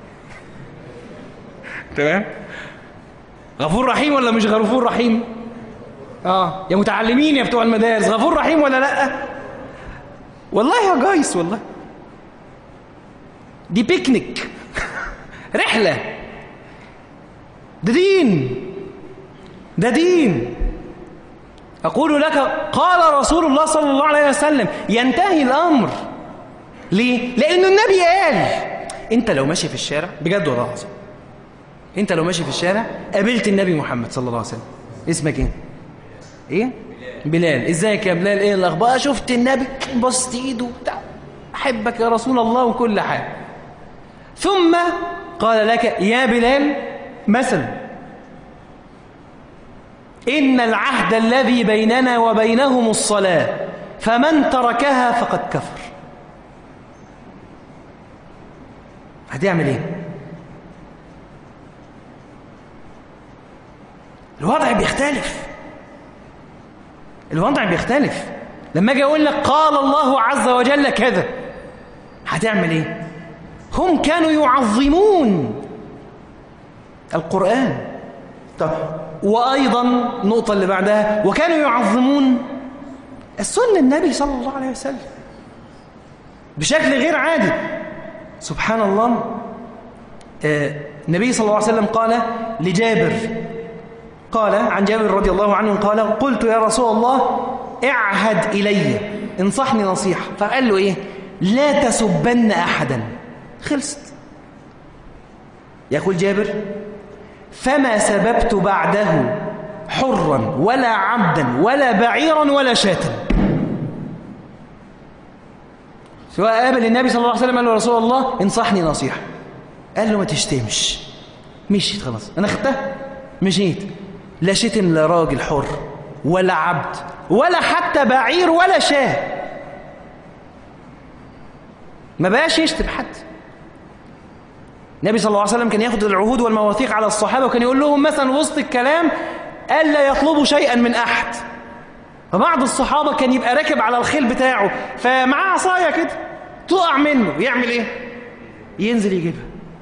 تمام غفور رحيم ولا مش غفور رحيم اه يا متعلمين يا بتوع المدارس غفور رحيم ولا لا والله يا جايس والله دي بيكنيك رحله ده دين ده دين أقول لك قال رسول الله صلى الله عليه وسلم ينتهي الأمر ليه؟ لأن النبي قال أنت لو ماشي في الشارع بجد والله العظيم أنت لو ماشي في الشارع قابلت النبي محمد صلى الله عليه وسلم اسمك إيه؟ إيه؟ بلال إزيك يا بلال إيه الأخبار؟ شفت النبي بصت إيده بتاع أحبك يا رسول الله وكل حاجة ثم قال لك يا بلال مثلا إن العهد الذي بيننا وبينهم الصلاة فمن تركها فقد كفر هتعمل ايه الوضع بيختلف الوضع بيختلف لما اجي اقول لك قال الله عز وجل كذا هتعمل ايه هم كانوا يعظمون القرآن طب وأيضا النقطة اللي بعدها وكانوا يعظمون السنة النبي صلى الله عليه وسلم بشكل غير عادي سبحان الله آه، النبي صلى الله عليه وسلم قال لجابر قال عن جابر رضي الله عنه قال قلت يا رسول الله اعهد إلي انصحني نصيحة فقال له إيه لا تسبن أحدا خلصت يقول جابر فما سببت بعده حرا ولا عبدا ولا بعيرا ولا شاتا سواء قابل النبي صلى الله عليه وسلم قال له رسول الله انصحني نصيحة قال له ما تشتمش مشيت خلاص انا خدتها مشيت لا شتم لا راجل حر ولا عبد ولا حتى بعير ولا شاه ما بقاش يشتم حد النبي صلى الله عليه وسلم كان ياخد العهود والمواثيق على الصحابة وكان يقول لهم مثلا وسط الكلام ألا يطلبوا شيئا من أحد فبعض الصحابة كان يبقى راكب على الخيل بتاعه فمعاه عصاية كده تقع منه يعمل ايه ينزل يجيبها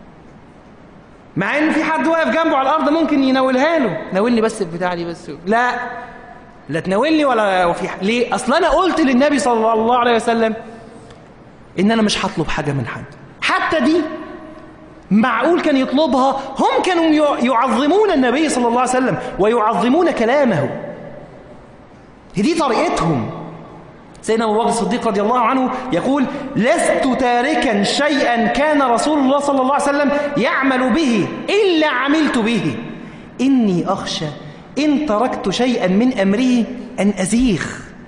مع ان في حد واقف جنبه على الارض ممكن يناولها له ناولني بس البتاع دي بس لا لا تناولني ولا في ح... ليه اصل انا قلت للنبي صلى الله عليه وسلم ان انا مش هطلب حاجه من حد حتى دي معقول كان يطلبها هم كانوا يعظمون النبي صلى الله عليه وسلم ويعظمون كلامه دي طريقتهم سيدنا أبو بكر الصديق رضي الله عنه يقول لست تاركا شيئا كان رسول الله صلى الله عليه وسلم يعمل به إلا عملت به إني أخشى إن تركت شيئا من أمره أن أزيغ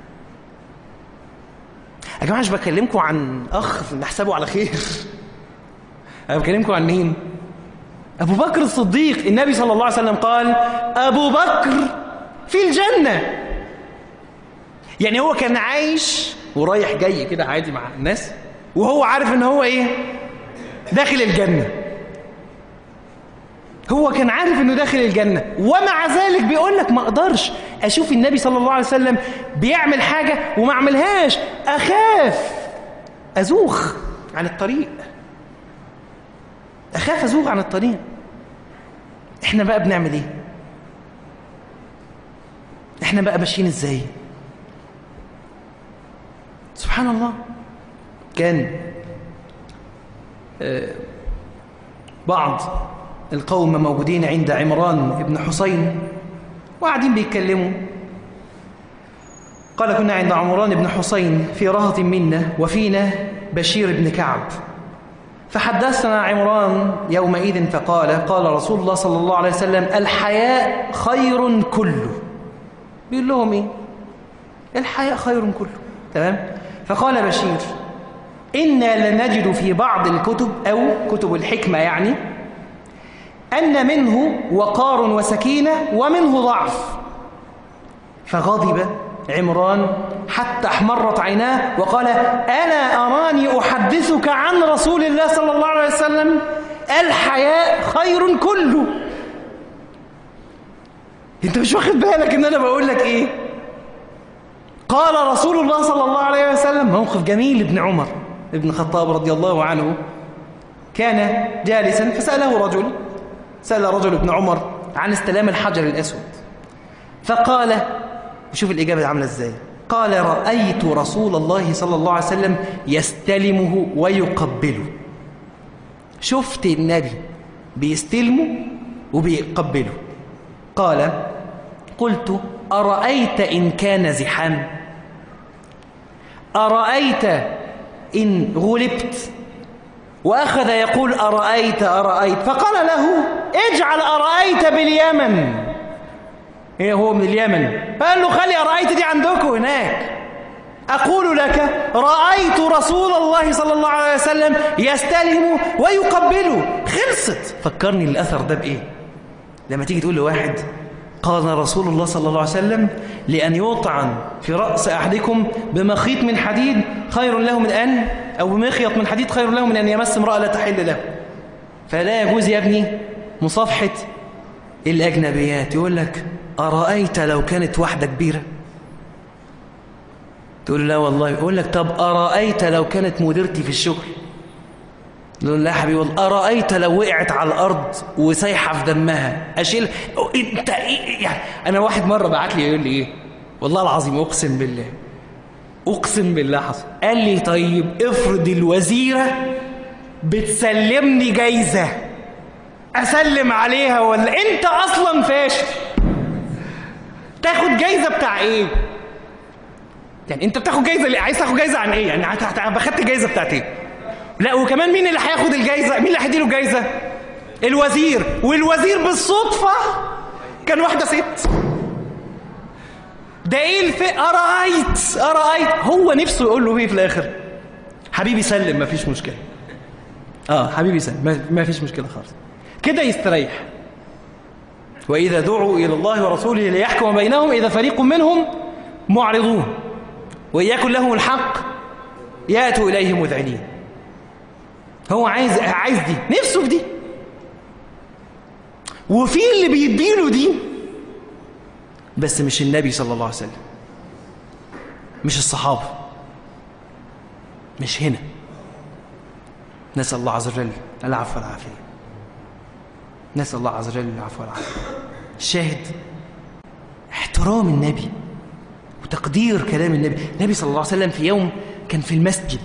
يا جماعة مش بكلمكم عن أخ نحسبه على خير أنا بكلمكم عن مين أبو بكر الصديق النبي صلى الله عليه وسلم قال أبو بكر في الجنة يعني هو كان عايش ورايح جاي كده عادي مع الناس وهو عارف ان هو ايه داخل الجنة هو كان عارف انه داخل الجنة ومع ذلك بيقول لك ما اقدرش اشوف النبي صلى الله عليه وسلم بيعمل حاجة وما اعملهاش اخاف ازوخ عن الطريق اخاف ازوخ عن الطريق احنا بقى بنعمل ايه احنا بقى ماشيين ازاي سبحان الله كان بعض القوم موجودين عند عمران بن حسين وقاعدين بيتكلموا قال كنا عند عمران بن حسين في رهط منا وفينا بشير بن كعب فحدثنا عمران يومئذ فقال قال رسول الله صلى الله عليه وسلم الحياء خير كله بيقول لهم ايه الحياء خير كله تمام فقال بشير إنا لنجد في بعض الكتب أو كتب الحكمة يعني أن منه وقار وسكينة ومنه ضعف فغضب عمران حتى احمرت عيناه وقال أنا أراني أحدثك عن رسول الله صلى الله عليه وسلم الحياء خير كله انت مش واخد بالك ان انا بقول لك ايه قال رسول الله صلى الله عليه وسلم موقف جميل ابن عمر ابن الخطاب رضي الله عنه كان جالسا فسأله رجل سأل رجل ابن عمر عن استلام الحجر الأسود فقال شوف الإجابة عاملة إزاي قال رأيت رسول الله صلى الله عليه وسلم يستلمه ويقبله شفت النبي بيستلمه وبيقبله قال قلت أرأيت إن كان زحام أرأيت إن غلبت وأخذ يقول أرأيت أرأيت فقال له اجعل أرأيت باليمن إيه هو من اليمن قال له خلي أرأيت دي عندكم هناك أقول لك رأيت رسول الله صلى الله عليه وسلم يستلم ويقبله خلصت فكرني الأثر ده بإيه لما تيجي تقول لواحد قال رسول الله صلى الله عليه وسلم لأن يطعن في رأس أحدكم بمخيط من حديد خير له من أن أو بمخيط من حديد خير له من أن يمس امرأة لا تحل له فلا يجوز يا ابني مصافحة الأجنبيات يقول لك أرأيت لو كانت واحدة كبيرة تقول لا والله يقول لك طب أرأيت لو كانت مديرتي في الشغل يقول لا حبيبي والله أرأيت لو وقعت على الأرض وسايحة في دمها أشيل أنت إيه يعني أنا واحد مرة بعت لي يقول لي إيه والله العظيم أقسم بالله أقسم بالله حصل قال لي طيب افرض الوزيرة بتسلمني جايزة اسلم عليها ولا انت اصلا فاشل تاخد جايزه بتاع ايه يعني انت بتاخد جايزه ليه؟ عايز تاخد جايزه عن ايه يعني هت- هت- اخدت الجايزه بتاعت ايه لا وكمان مين اللي هياخد الجايزه مين اللي هيديله الجايزه الوزير والوزير بالصدفه كان واحده ست ده ايه الف ارايت ارايت هو نفسه يقول له ايه في الاخر حبيبي سلم مفيش مشكله اه حبيبي سلم ما- ما فيش مشكله خالص كده يستريح واذا دعوا الى الله ورسوله ليحكم بينهم اذا فريق منهم معرضون وان يكن لهم الحق ياتوا اليه مذعنين هو عايز عايز دي نفسه في دي وفي اللي بيديله دي بس مش النبي صلى الله عليه وسلم مش الصحابة مش هنا نسأل الله عز وجل العفو والعافية نسأل الله عز وجل العفو والعافية الشاهد احترام النبي وتقدير كلام النبي النبي صلى الله عليه وسلم في يوم كان في المسجد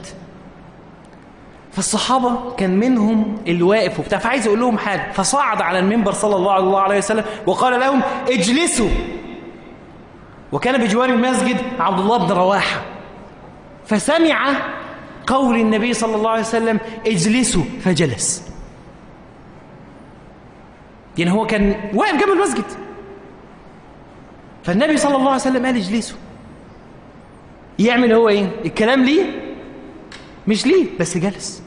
فالصحابة كان منهم اللي واقف وبتاع فعايز يقول لهم حاجة فصعد على المنبر صلى الله عليه وسلم وقال لهم اجلسوا وكان بجوار المسجد عبد الله بن رواحة فسمع قول النبي صلى الله عليه وسلم اجلسوا فجلس يعني هو كان واقف جنب المسجد فالنبي صلى الله عليه وسلم قال اجلسوا يعمل هو ايه الكلام ليه مش ليه بس جلس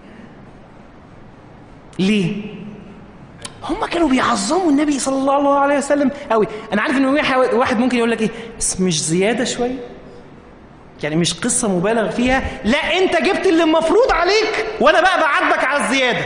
ليه هم كانوا بيعظموا النبي صلى الله عليه وسلم قوي انا عارف ان واحد ممكن يقول لك ايه بس مش زياده شويه يعني مش قصه مبالغ فيها لا انت جبت اللي المفروض عليك وانا بقى بعاتبك على الزياده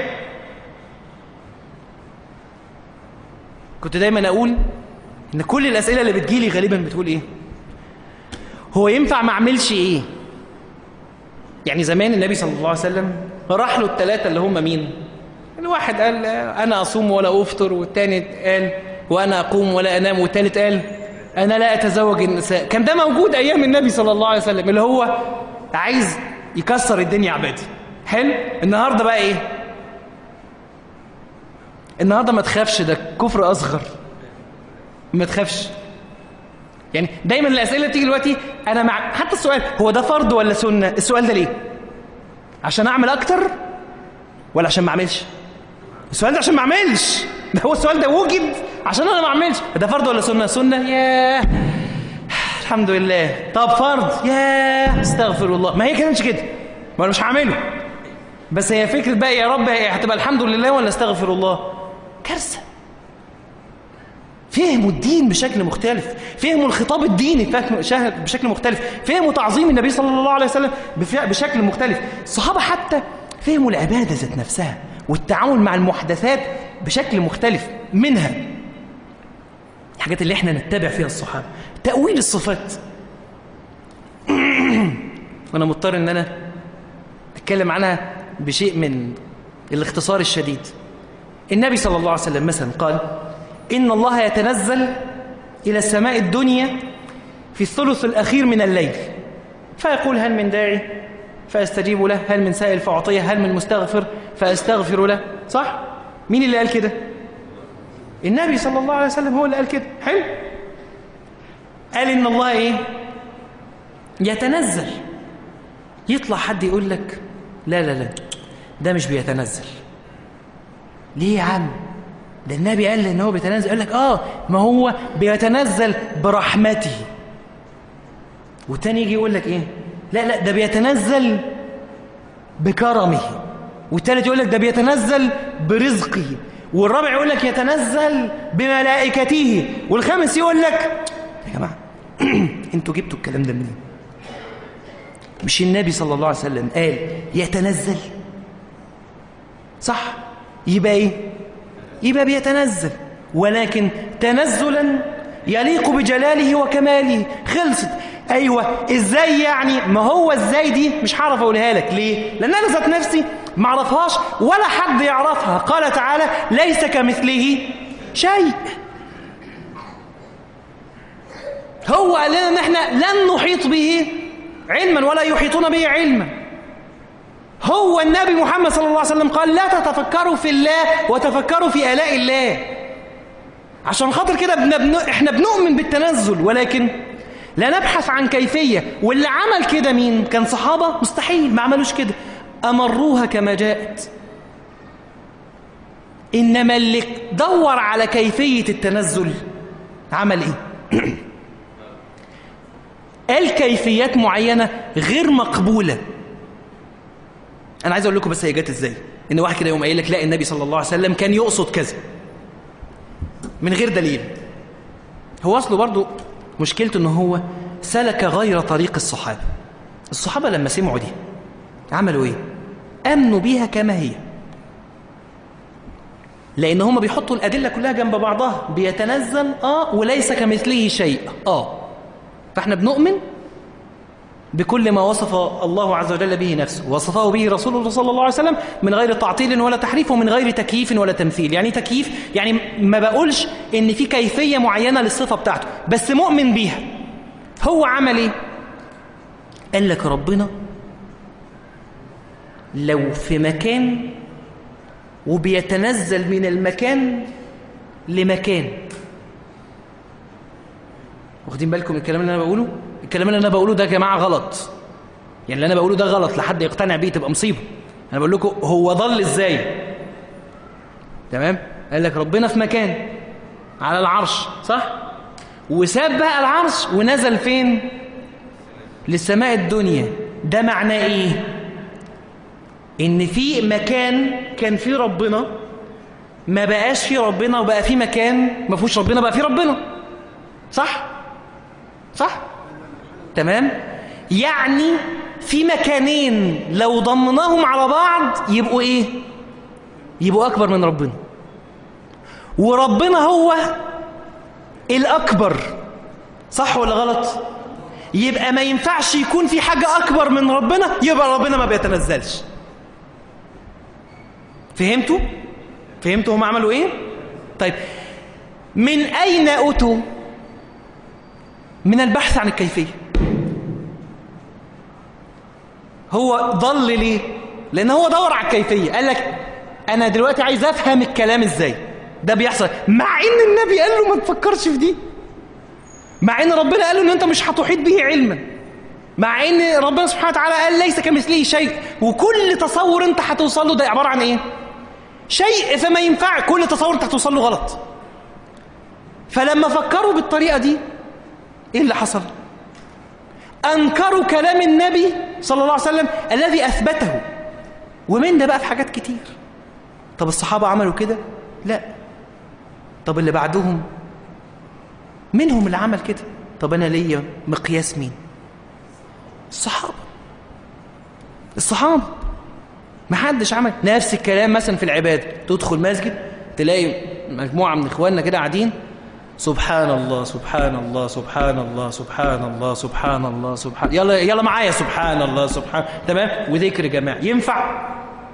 كنت دايما اقول ان كل الاسئله اللي بتجيلي غالبا بتقول ايه هو ينفع ما اعملش ايه يعني زمان النبي صلى الله عليه وسلم راح له الثلاثه اللي هم مين الواحد قال انا اصوم ولا افطر والثاني قال وانا اقوم ولا انام والثالث قال انا لا اتزوج النساء كان ده موجود ايام النبي صلى الله عليه وسلم اللي هو عايز يكسر الدنيا عبادي حلو النهارده بقى ايه النهارده ما تخافش ده كفر اصغر ما تخافش يعني دايما الاسئله اللي بتيجي دلوقتي انا مع حتى السؤال هو ده فرض ولا سنه السؤال ده ليه عشان اعمل اكتر ولا عشان ما اعملش السؤال ده عشان ما اعملش ده هو السؤال ده وجد عشان انا ما اعملش ده فرض ولا سنه سنه ياه الحمد لله طب فرض ياه استغفر الله ما هي كانتش كده ما انا مش هعمله بس هي فكره بقى يا رب هي هتبقى الحمد لله ولا استغفر الله كارثه فهموا الدين بشكل مختلف فهموا الخطاب الديني بشكل مختلف فهموا تعظيم النبي صلى الله عليه وسلم بشكل مختلف الصحابة حتى فهموا العبادة ذات نفسها والتعامل مع المحدثات بشكل مختلف منها الحاجات اللي احنا نتبع فيها الصحابة تأويل الصفات وانا مضطر ان انا اتكلم عنها بشيء من الاختصار الشديد النبي صلى الله عليه وسلم مثلا قال إن الله يتنزل إلى السماء الدنيا في الثلث الأخير من الليل فيقول هل من داعي فأستجيب له هل من سائل فأعطيه هل من مستغفر فأستغفر له صح؟ مين اللي قال كده؟ النبي صلى الله عليه وسلم هو اللي قال كده حلو؟ قال إن الله إيه؟ يتنزل يطلع حد يقول لك لا لا لا ده مش بيتنزل ليه يا عم؟ ده النبي قال ان هو بيتنزل قال لك اه ما هو بيتنزل برحمته والتاني يجي يقول لك ايه لا لا ده بيتنزل بكرمه والتالت يقول لك ده بيتنزل برزقه والرابع يقول لك يتنزل بملائكته والخامس يقول لك يا جماعه انتوا جبتوا الكلام ده منين مش النبي صلى الله عليه وسلم قال يتنزل صح يبقى ايه يبقى بيتنزل ولكن تنزلا يليق بجلاله وكماله خلصت ايوه ازاي يعني ما هو ازاي دي مش هعرف اقولها لك ليه لان انا ذات نفسي ما اعرفهاش ولا حد يعرفها قال تعالى ليس كمثله شيء هو قال لنا ان احنا لن نحيط به علما ولا يحيطون به علما هو النبي محمد صلى الله عليه وسلم قال لا تتفكروا في الله وتفكروا في آلاء الله عشان خاطر كده بن... بن... احنا بنؤمن بالتنزل ولكن لا نبحث عن كيفية واللي عمل كده مين كان صحابة مستحيل ما عملوش كده أمروها كما جاءت إنما اللي دور على كيفية التنزل عمل إيه قال كيفيات معينة غير مقبولة أنا عايز أقول لكم بس هي جت إزاي إن واحد كده يوم قايل لك لا النبي صلى الله عليه وسلم كان يقصد كذا من غير دليل هو أصله برضو مشكلته إن هو سلك غير طريق الصحابة الصحابة لما سمعوا دي عملوا إيه أمنوا بيها كما هي لأن هم بيحطوا الأدلة كلها جنب بعضها بيتنزل آه وليس كمثله شيء آه فإحنا بنؤمن بكل ما وصف الله عز وجل به نفسه وصفه به رسول الله صلى الله عليه وسلم من غير تعطيل ولا تحريف ومن غير تكييف ولا تمثيل يعني تكييف يعني ما بقولش ان في كيفية معينة للصفة بتاعته بس مؤمن بيها هو عمل ايه قال لك ربنا لو في مكان وبيتنزل من المكان لمكان واخدين بالكم من الكلام اللي انا بقوله الكلام اللي انا بقوله ده يا جماعه غلط يعني اللي انا بقوله ده غلط لحد يقتنع بيه تبقى مصيبه انا بقول لكم هو ضل ازاي تمام قال لك ربنا في مكان على العرش صح وساب بقى العرش ونزل فين للسماء الدنيا ده معناه ايه ان في مكان كان فيه ربنا ما بقاش فيه ربنا وبقى فيه مكان ما فيهوش ربنا بقى فيه ربنا صح صح تمام يعني في مكانين لو ضمناهم على بعض يبقوا ايه يبقوا اكبر من ربنا وربنا هو الاكبر صح ولا غلط يبقى ما ينفعش يكون في حاجة اكبر من ربنا يبقى ربنا ما بيتنزلش فهمتوا فهمتوا هم عملوا ايه طيب من اين اتوا من البحث عن الكيفيه هو ضل ليه لان هو دور على الكيفيه قال لك انا دلوقتي عايز افهم الكلام ازاي ده بيحصل مع ان النبي قال له ما تفكرش في دي مع ان ربنا قال له ان انت مش هتحيط به علما مع ان ربنا سبحانه وتعالى قال ليس كمثله شيء وكل تصور انت هتوصل له ده عباره عن ايه شيء فما ينفع كل تصور انت هتوصل له غلط فلما فكروا بالطريقه دي ايه اللي حصل انكروا كلام النبي صلى الله عليه وسلم الذي اثبته ومن ده بقى في حاجات كتير طب الصحابه عملوا كده لا طب اللي بعدهم منهم اللي عمل كده طب انا ليا مقياس مين الصحابه الصحابه ما حدش عمل نفس الكلام مثلا في العباده تدخل مسجد تلاقي مجموعه من اخواننا كده قاعدين سبحان الله سبحان الله سبحان الله سبحان الله سبحان الله سبحان يلا يلا معايا سبحان الله سبحان تمام وذكر جماعي ينفع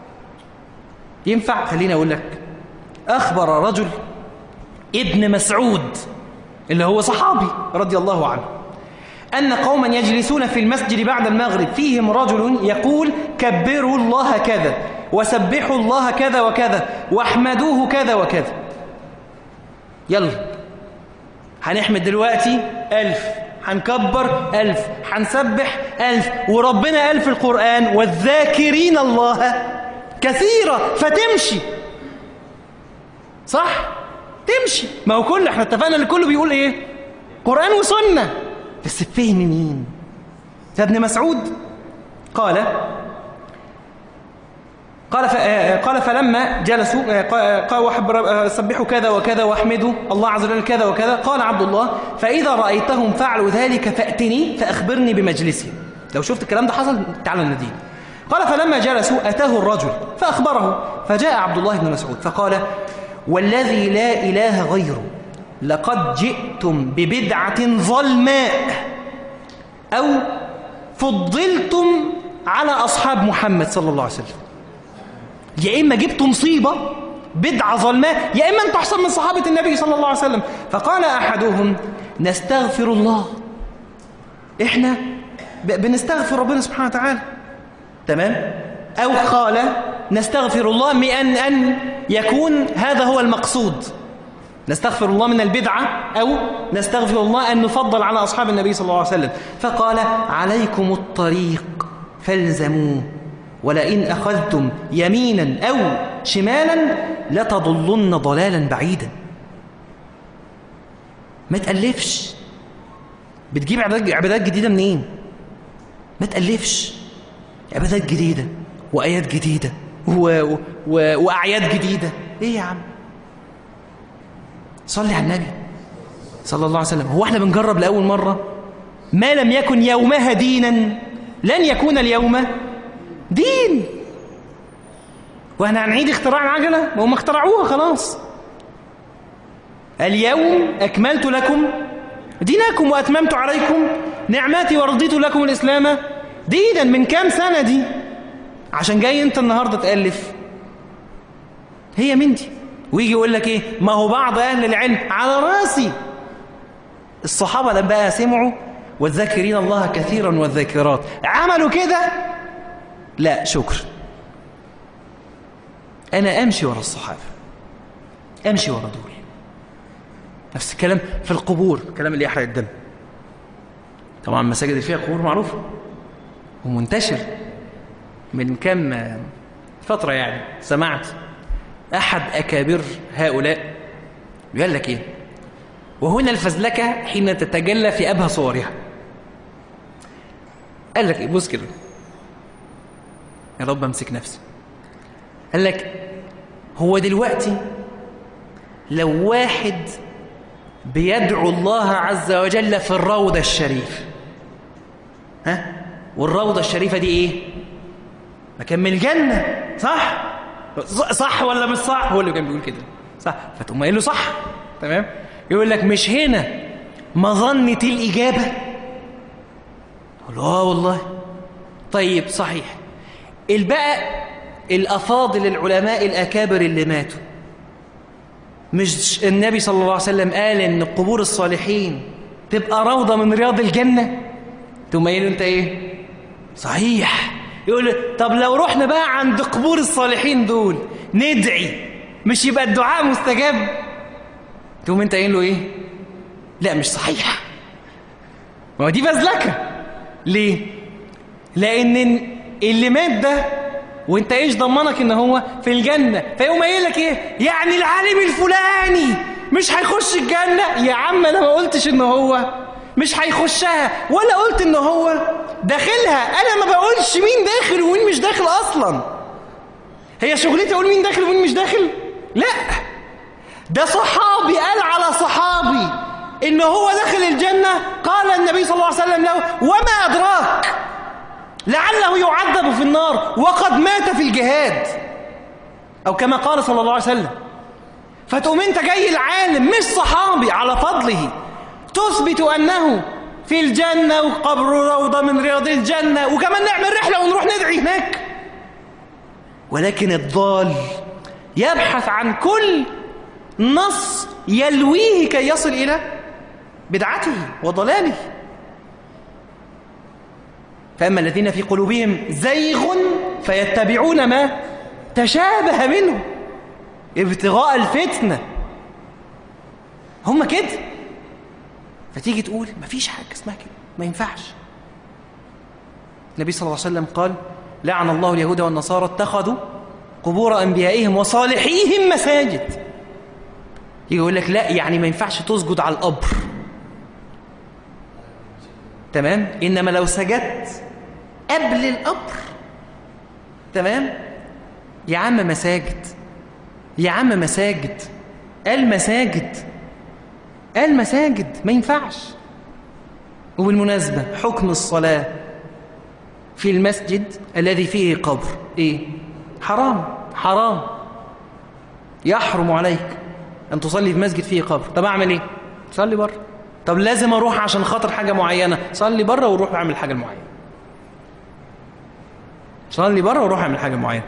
ينفع خليني اقول لك اخبر رجل ابن مسعود اللي هو صحابي رضي الله عنه أن قوما يجلسون في المسجد بعد المغرب فيهم رجل يقول كبروا الله كذا وسبحوا الله كذا وكذا واحمدوه كذا وكذا يلا هنحمد دلوقتي ألف هنكبر ألف هنسبح ألف وربنا قال في القرآن والذاكرين الله كثيرا فتمشي صح تمشي ما هو كله احنا اتفقنا ان كله بيقول ايه قرآن وسنة بس بفهم مين فابن مسعود قال قال قال فلما جلسوا قال وحب سبحوا كذا وكذا واحمدوا الله عز وجل كذا وكذا قال عبد الله فإذا رأيتهم فعلوا ذلك فأتني فأخبرني بمجلسهم لو شفت الكلام ده حصل تعالى الندين قال فلما جلسوا أتاه الرجل فأخبره فجاء عبد الله بن مسعود فقال والذي لا إله غيره لقد جئتم ببدعة ظلماء أو فضلتم على أصحاب محمد صلى الله عليه وسلم يا إما جبتوا مصيبة بدعة ظلماء يا إما أنتوا أحسن من صحابة النبي صلى الله عليه وسلم فقال أحدهم نستغفر الله إحنا بنستغفر ربنا سبحانه وتعالى تمام أو قال نستغفر الله من أن, أن يكون هذا هو المقصود نستغفر الله من البدعة أو نستغفر الله أن نفضل على أصحاب النبي صلى الله عليه وسلم فقال عليكم الطريق فالزموه ولئن أخذتم يمينا أو شمالا لتضلن ضلالا بعيدا ما تألفش بتجيب عبادات جديدة منين ما تألفش عبادات جديدة وآيات جديدة و... و... وأعياد جديدة إيه يا عم صلي على النبي صلى الله عليه وسلم هو احنا بنجرب لأول مرة ما لم يكن يومها دينا لن يكون اليوم دين واحنا هنعيد اختراع العجلة ما هم اخترعوها خلاص اليوم أكملت لكم دينكم وأتممت عليكم نعماتي ورضيت لكم الإسلام دينا من كام سنة دي عشان جاي انت النهاردة تألف هي من دي ويجي يقول لك ايه ما هو بعض أهل العلم على راسي الصحابة لما بقى سمعوا والذاكرين الله كثيرا والذاكرات عملوا كده لا شكر أنا أمشي ورا الصحابة أمشي ورا دول نفس الكلام في القبور الكلام اللي يحرق الدم طبعا المساجد اللي فيها قبور معروفة ومنتشر من كم فترة يعني سمعت أحد أكابر هؤلاء قال لك إيه وهنا الفزلكة حين تتجلى في أبهى صورها قال لك إيه بص كده يا رب امسك نفسي قال لك هو دلوقتي لو واحد بيدعو الله عز وجل في الروضة الشريف ها والروضة الشريفة دي ايه مكان من الجنة صح صح ولا مش صح هو اللي كان بيقول كده صح فتقوم قايل له صح تمام يقول لك مش هنا مظنة الإجابة قال اه والله طيب صحيح البقى الأفاضل العلماء الأكابر اللي ماتوا مش النبي صلى الله عليه وسلم قال إن قبور الصالحين تبقى روضة من رياض الجنة تقوم قايل انت ايه صحيح يقول طب لو رحنا بقى عند قبور الصالحين دول ندعي مش يبقى الدعاء مستجاب تقوم انت قايل له ايه لا مش صحيح ما هو دي فزلكه ليه لان اللي مات ده وانت ايش ضمنك ان هو في الجنه فيقوم قايل لك ايه يعني العالم الفلاني مش هيخش الجنه يا عم انا ما قلتش ان هو مش هيخشها ولا قلت ان هو داخلها انا ما بقولش مين داخل ومين مش داخل اصلا هي شغلتي اقول مين داخل ومين مش داخل لا ده صحابي قال على صحابي ان هو داخل الجنه قال النبي صلى الله عليه وسلم له وما ادراك لعله يعذب في النار وقد مات في الجهاد او كما قال صلى الله عليه وسلم فتقوم انت جاي العالم مش صحابي على فضله تثبت أنه في الجنة وقبر روضة من رياض الجنة وكمان نعمل رحلة ونروح ندعي هناك ولكن الضال يبحث عن كل نص يلويه كي يصل إلى بدعته وضلاله فأما الذين في قلوبهم زيغ فيتبعون ما تشابه منه ابتغاء الفتنة هم كده فتيجي تقول مفيش حاجة اسمها كده ما ينفعش النبي صلى الله عليه وسلم قال لعن الله اليهود والنصارى اتخذوا قبور أنبيائهم وصالحيهم مساجد يجي يقول لك لا يعني ما ينفعش تسجد على القبر تمام إنما لو سجدت قبل القبر تمام يا عم مساجد يا عم مساجد المساجد المساجد ما ينفعش وبالمناسبة حكم الصلاة في المسجد الذي فيه قبر إيه؟ حرام حرام يحرم عليك أن تصلي في مسجد فيه قبر طب أعمل إيه؟ صلي بره طب لازم أروح عشان خاطر حاجة معينة صلي بره وروح أعمل حاجة معينة صلي بره وروح أعمل حاجة معينة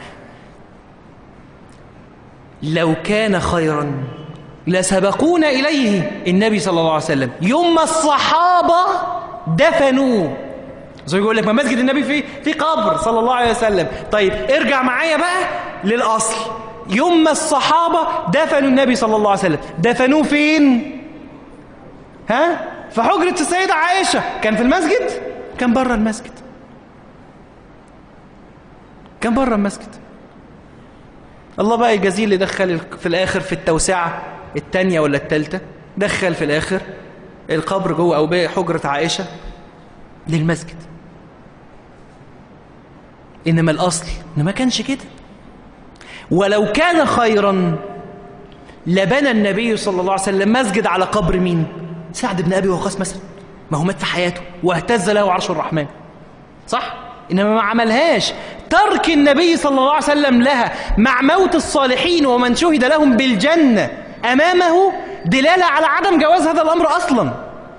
لو كان خيرا لسبقونا إليه النبي صلى الله عليه وسلم يوم الصحابة دفنوا زي يقول لك ما مسجد النبي فيه في قبر صلى الله عليه وسلم طيب ارجع معايا بقى للاصل يوم ما الصحابه دفنوا النبي صلى الله عليه وسلم دفنوه فين ها في حجره السيده عائشه كان في المسجد كان بره المسجد كان بره المسجد الله بقى يجازيه اللي دخل في الاخر في التوسعه الثانيه ولا الثالثه دخل في الاخر القبر جوه او بقى حجره عائشه للمسجد انما الاصل ان ما كانش كده ولو كان خيرا لبنى النبي صلى الله عليه وسلم مسجد على قبر مين سعد بن ابي وقاص مثلا ما هو مات في حياته واهتز له عرش الرحمن صح انما ما عملهاش ترك النبي صلى الله عليه وسلم لها مع موت الصالحين ومن شهد لهم بالجنه امامه دلاله على عدم جواز هذا الامر اصلا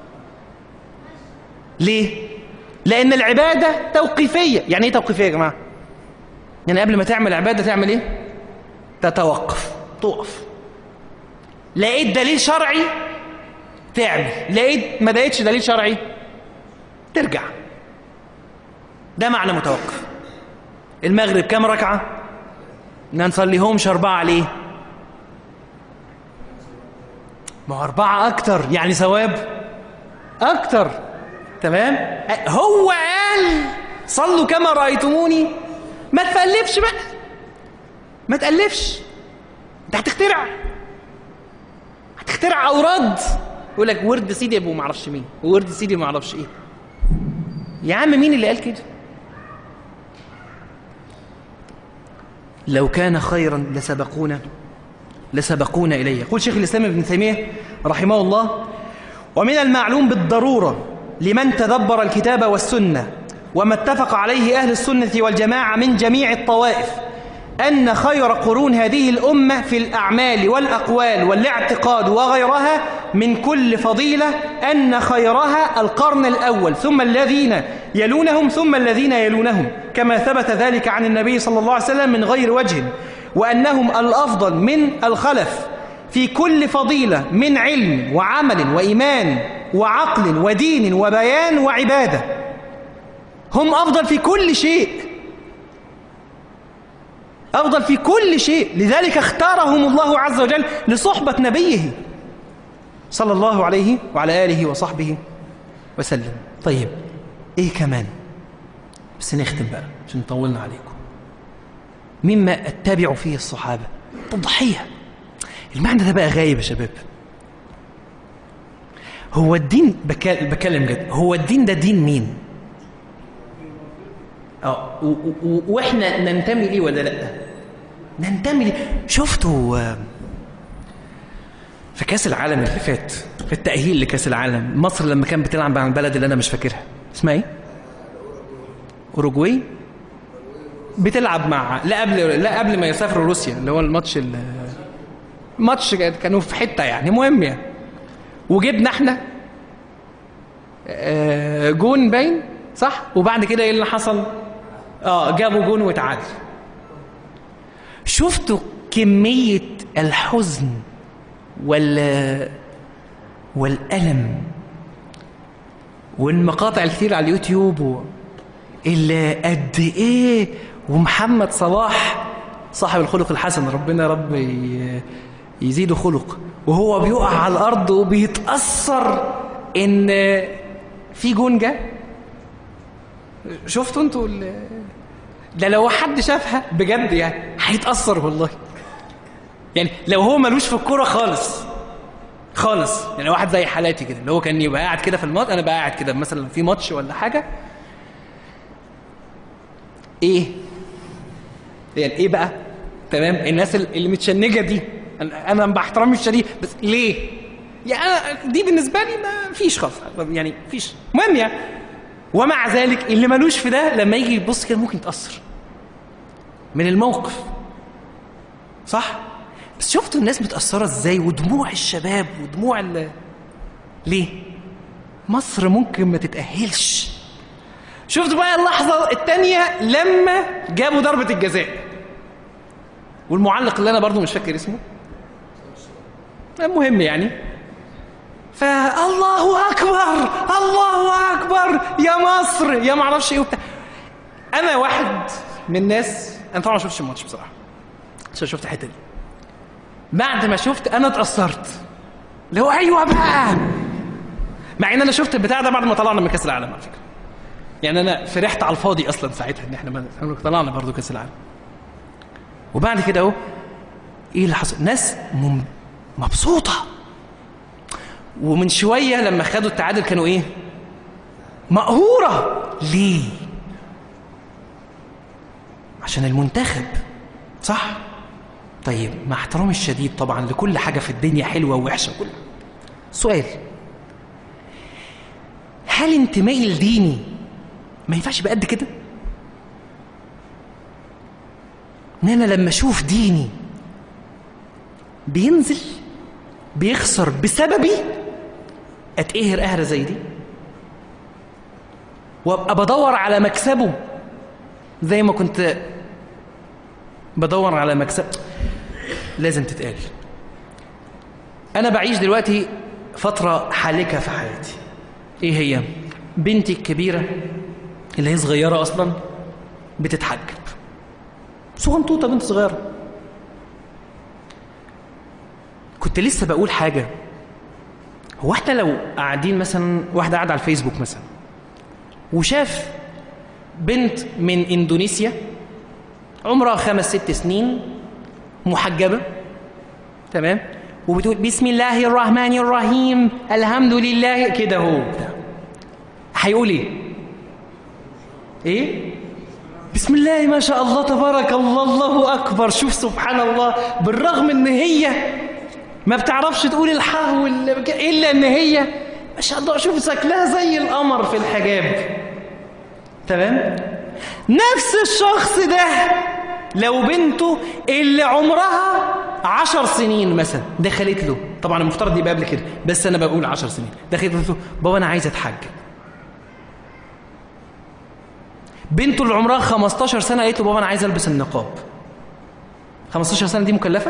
ليه لان العباده توقيفيه يعني ايه توقيفيه يا جماعه يعني قبل ما تعمل عباده تعمل ايه تتوقف تقف لقيت دليل شرعي تعمل لقيت ما لقيتش دليل شرعي ترجع ده معنى متوقف المغرب كام ركعه ما نصليهمش اربعه ليه ما هو اربعه اكتر يعني ثواب اكتر تمام هو قال صلوا كما رايتموني ما تفلفش بقى ما تألفش انت هتخترع هتخترع اوراد يقول لك ورد سيدي ابو معرفش مين وورد سيدي معرفش ايه يا عم مين اللي قال كده لو كان خيرا لسبقونا لسبقونا اليه يقول شيخ الاسلام ابن تيميه رحمه الله ومن المعلوم بالضروره لمن تدبر الكتاب والسنه وما اتفق عليه اهل السنه والجماعه من جميع الطوائف أن خير قرون هذه الأمة في الأعمال والأقوال والاعتقاد وغيرها من كل فضيلة أن خيرها القرن الأول ثم الذين يلونهم ثم الذين يلونهم كما ثبت ذلك عن النبي صلى الله عليه وسلم من غير وجه وأنهم الأفضل من الخلف في كل فضيلة من علم وعمل وإيمان وعقل ودين وبيان وعبادة هم أفضل في كل شيء أفضل في كل شيء لذلك اختارهم الله عز وجل لصحبة نبيه صلى الله عليه وعلى آله وصحبه وسلم طيب إيه كمان بس نختم بقى عشان طولنا عليكم مما أتبع فيه الصحابة التضحية المعنى ده بقى غايب يا شباب هو الدين بكلم جد هو الدين ده دين مين اه واحنا ننتمي ليه ولا لا ننتمي ليه شفتوا في كاس العالم اللي فات في التاهيل لكاس العالم مصر لما كانت بتلعب مع البلد اللي انا مش فاكرها اسمها ايه اوروجواي بتلعب مع لا قبل لا قبل ما يسافروا روسيا اللي هو الماتش الماتش كانوا في حته يعني مهم يعني وجبنا احنا جون باين صح وبعد كده ايه اللي حصل اه جابوا جون وتعادل شفتوا كمية الحزن وال والألم والمقاطع الكتير على اليوتيوب و... اللي قد ايه ومحمد صلاح صاحب الخلق الحسن ربنا رب ي... يزيده خلق وهو بيقع على الارض وبيتاثر ان في جون جه شفتوا انتوا ده لو حد شافها بجد يعني هيتأثر والله يعني لو هو ملوش في الكورة خالص خالص يعني واحد زي حالاتي كده اللي هو كان يبقى قاعد كده في الماتش انا بقى قاعد كده مثلا في ماتش ولا حاجة ايه يعني ايه بقى تمام الناس اللي متشنجة دي انا باحترامي الشديد بس ليه يعني أنا دي بالنسبة لي ما فيش خالص يعني فيش المهم يعني ومع ذلك اللي ملوش في ده لما يجي يبص كده ممكن يتأثر من الموقف صح بس شفتوا الناس متأثرة ازاي ودموع الشباب ودموع ال ليه مصر ممكن ما تتأهلش شفتوا بقى اللحظة التانية لما جابوا ضربة الجزاء والمعلق اللي انا برضو مش فاكر اسمه المهم يعني فالله اكبر الله اكبر يا مصر يا معرفش ايه وبتاع انا واحد من الناس انا طبعا ما شفتش الماتش بصراحه عشان شفت الحته دي بعد ما شفت انا اتاثرت اللي هو ايوه بقى مع ان انا شفت البتاع ده بعد ما طلعنا من كاس العالم على فكره يعني انا فرحت على الفاضي اصلا ساعتها ان احنا ما- إحنا طلعنا برضو كاس العالم وبعد كده اهو ايه اللي حصل ناس مم... مبسوطه ومن شويه لما خدوا التعادل كانوا ايه مقهوره ليه عشان المنتخب صح طيب مع احترامي الشديد طبعا لكل حاجه في الدنيا حلوه ووحشه كل سؤال هل انتمائي لديني ما ينفعش يبقى قد كده ان انا لما اشوف ديني بينزل بيخسر بسببي اتقهر قهره زي دي وابقى بدور على مكسبه زي ما كنت بدور على مكسب لازم تتقال انا بعيش دلوقتي فتره حالكه في حياتي ايه هي بنتي الكبيره اللي هي صغيره اصلا بتتحجب صغنطوطه بنت صغيره كنت لسه بقول حاجه هو احنا لو قاعدين مثلا واحده قاعده على الفيسبوك مثلا وشاف بنت من اندونيسيا عمرها خمس ست سنين محجبه تمام وبتقول بسم الله الرحمن الرحيم الحمد لله كده هو بتاع. هيقول ايه ايه بسم الله ما شاء الله تبارك الله الله اكبر شوف سبحان الله بالرغم ان هي ما بتعرفش تقول الحاء وال- الا ان هي ما شاء الله شوف شكلها زي القمر في الحجاب تمام نفس الشخص ده لو بنته اللي عمرها عشر سنين مثلا دخلت له طبعا المفترض يبقى قبل كده بس انا بقول عشر سنين دخلت له بابا انا عايزه اتحجب بنته اللي عمرها 15 سنه قالت له بابا انا عايزه البس النقاب 15 سنه دي مكلفه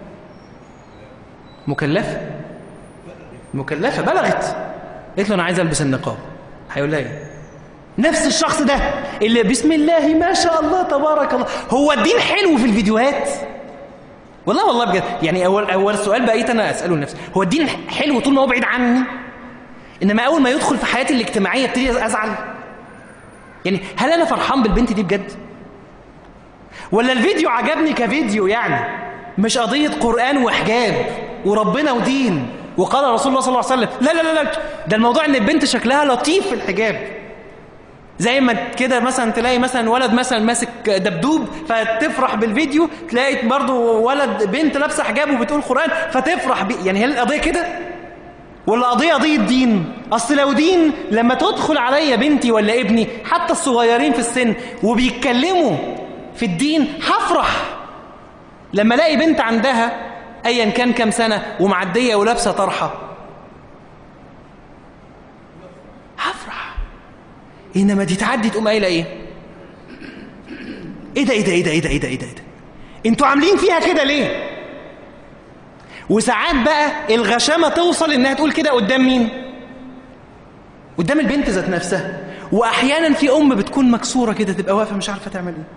مكلفه مكلفه بلغت قالت له انا عايزه البس النقاب هيقول لها ايه نفس الشخص ده اللي بسم الله ما شاء الله تبارك الله هو الدين حلو في الفيديوهات والله والله بجد يعني اول اول سؤال بقيت انا اساله لنفسي هو الدين حلو طول ما هو بعيد عني انما اول ما يدخل في حياتي الاجتماعيه ابتدي ازعل يعني هل انا فرحان بالبنت دي بجد ولا الفيديو عجبني كفيديو يعني مش قضيه قران وحجاب وربنا ودين وقال رسول الله صلى الله عليه وسلم لا لا لا لا ده الموضوع ان البنت شكلها لطيف في الحجاب زي ما كده مثلا تلاقي مثلا ولد مثلا ماسك دبدوب فتفرح بالفيديو تلاقي برضو ولد بنت لابسه حجاب وبتقول قران فتفرح بيه يعني هي القضيه كده ولا قضيه قضيه دين اصل لو دين لما تدخل عليا بنتي ولا ابني حتى الصغيرين في السن وبيتكلموا في الدين هفرح لما الاقي بنت عندها ايا كان كام سنه ومعديه ولابسه طرحه هفرح انما دي تعدي تقوم قايله ايه ايه ده ايه ده ايه ده ايه ده ايه ده ايه ده إيه ده؟ انتوا عاملين فيها كده ليه وساعات بقى الغشامه توصل انها تقول كده قدام مين قدام البنت ذات نفسها واحيانا في ام بتكون مكسوره كده تبقى واقفه مش عارفه تعمل ايه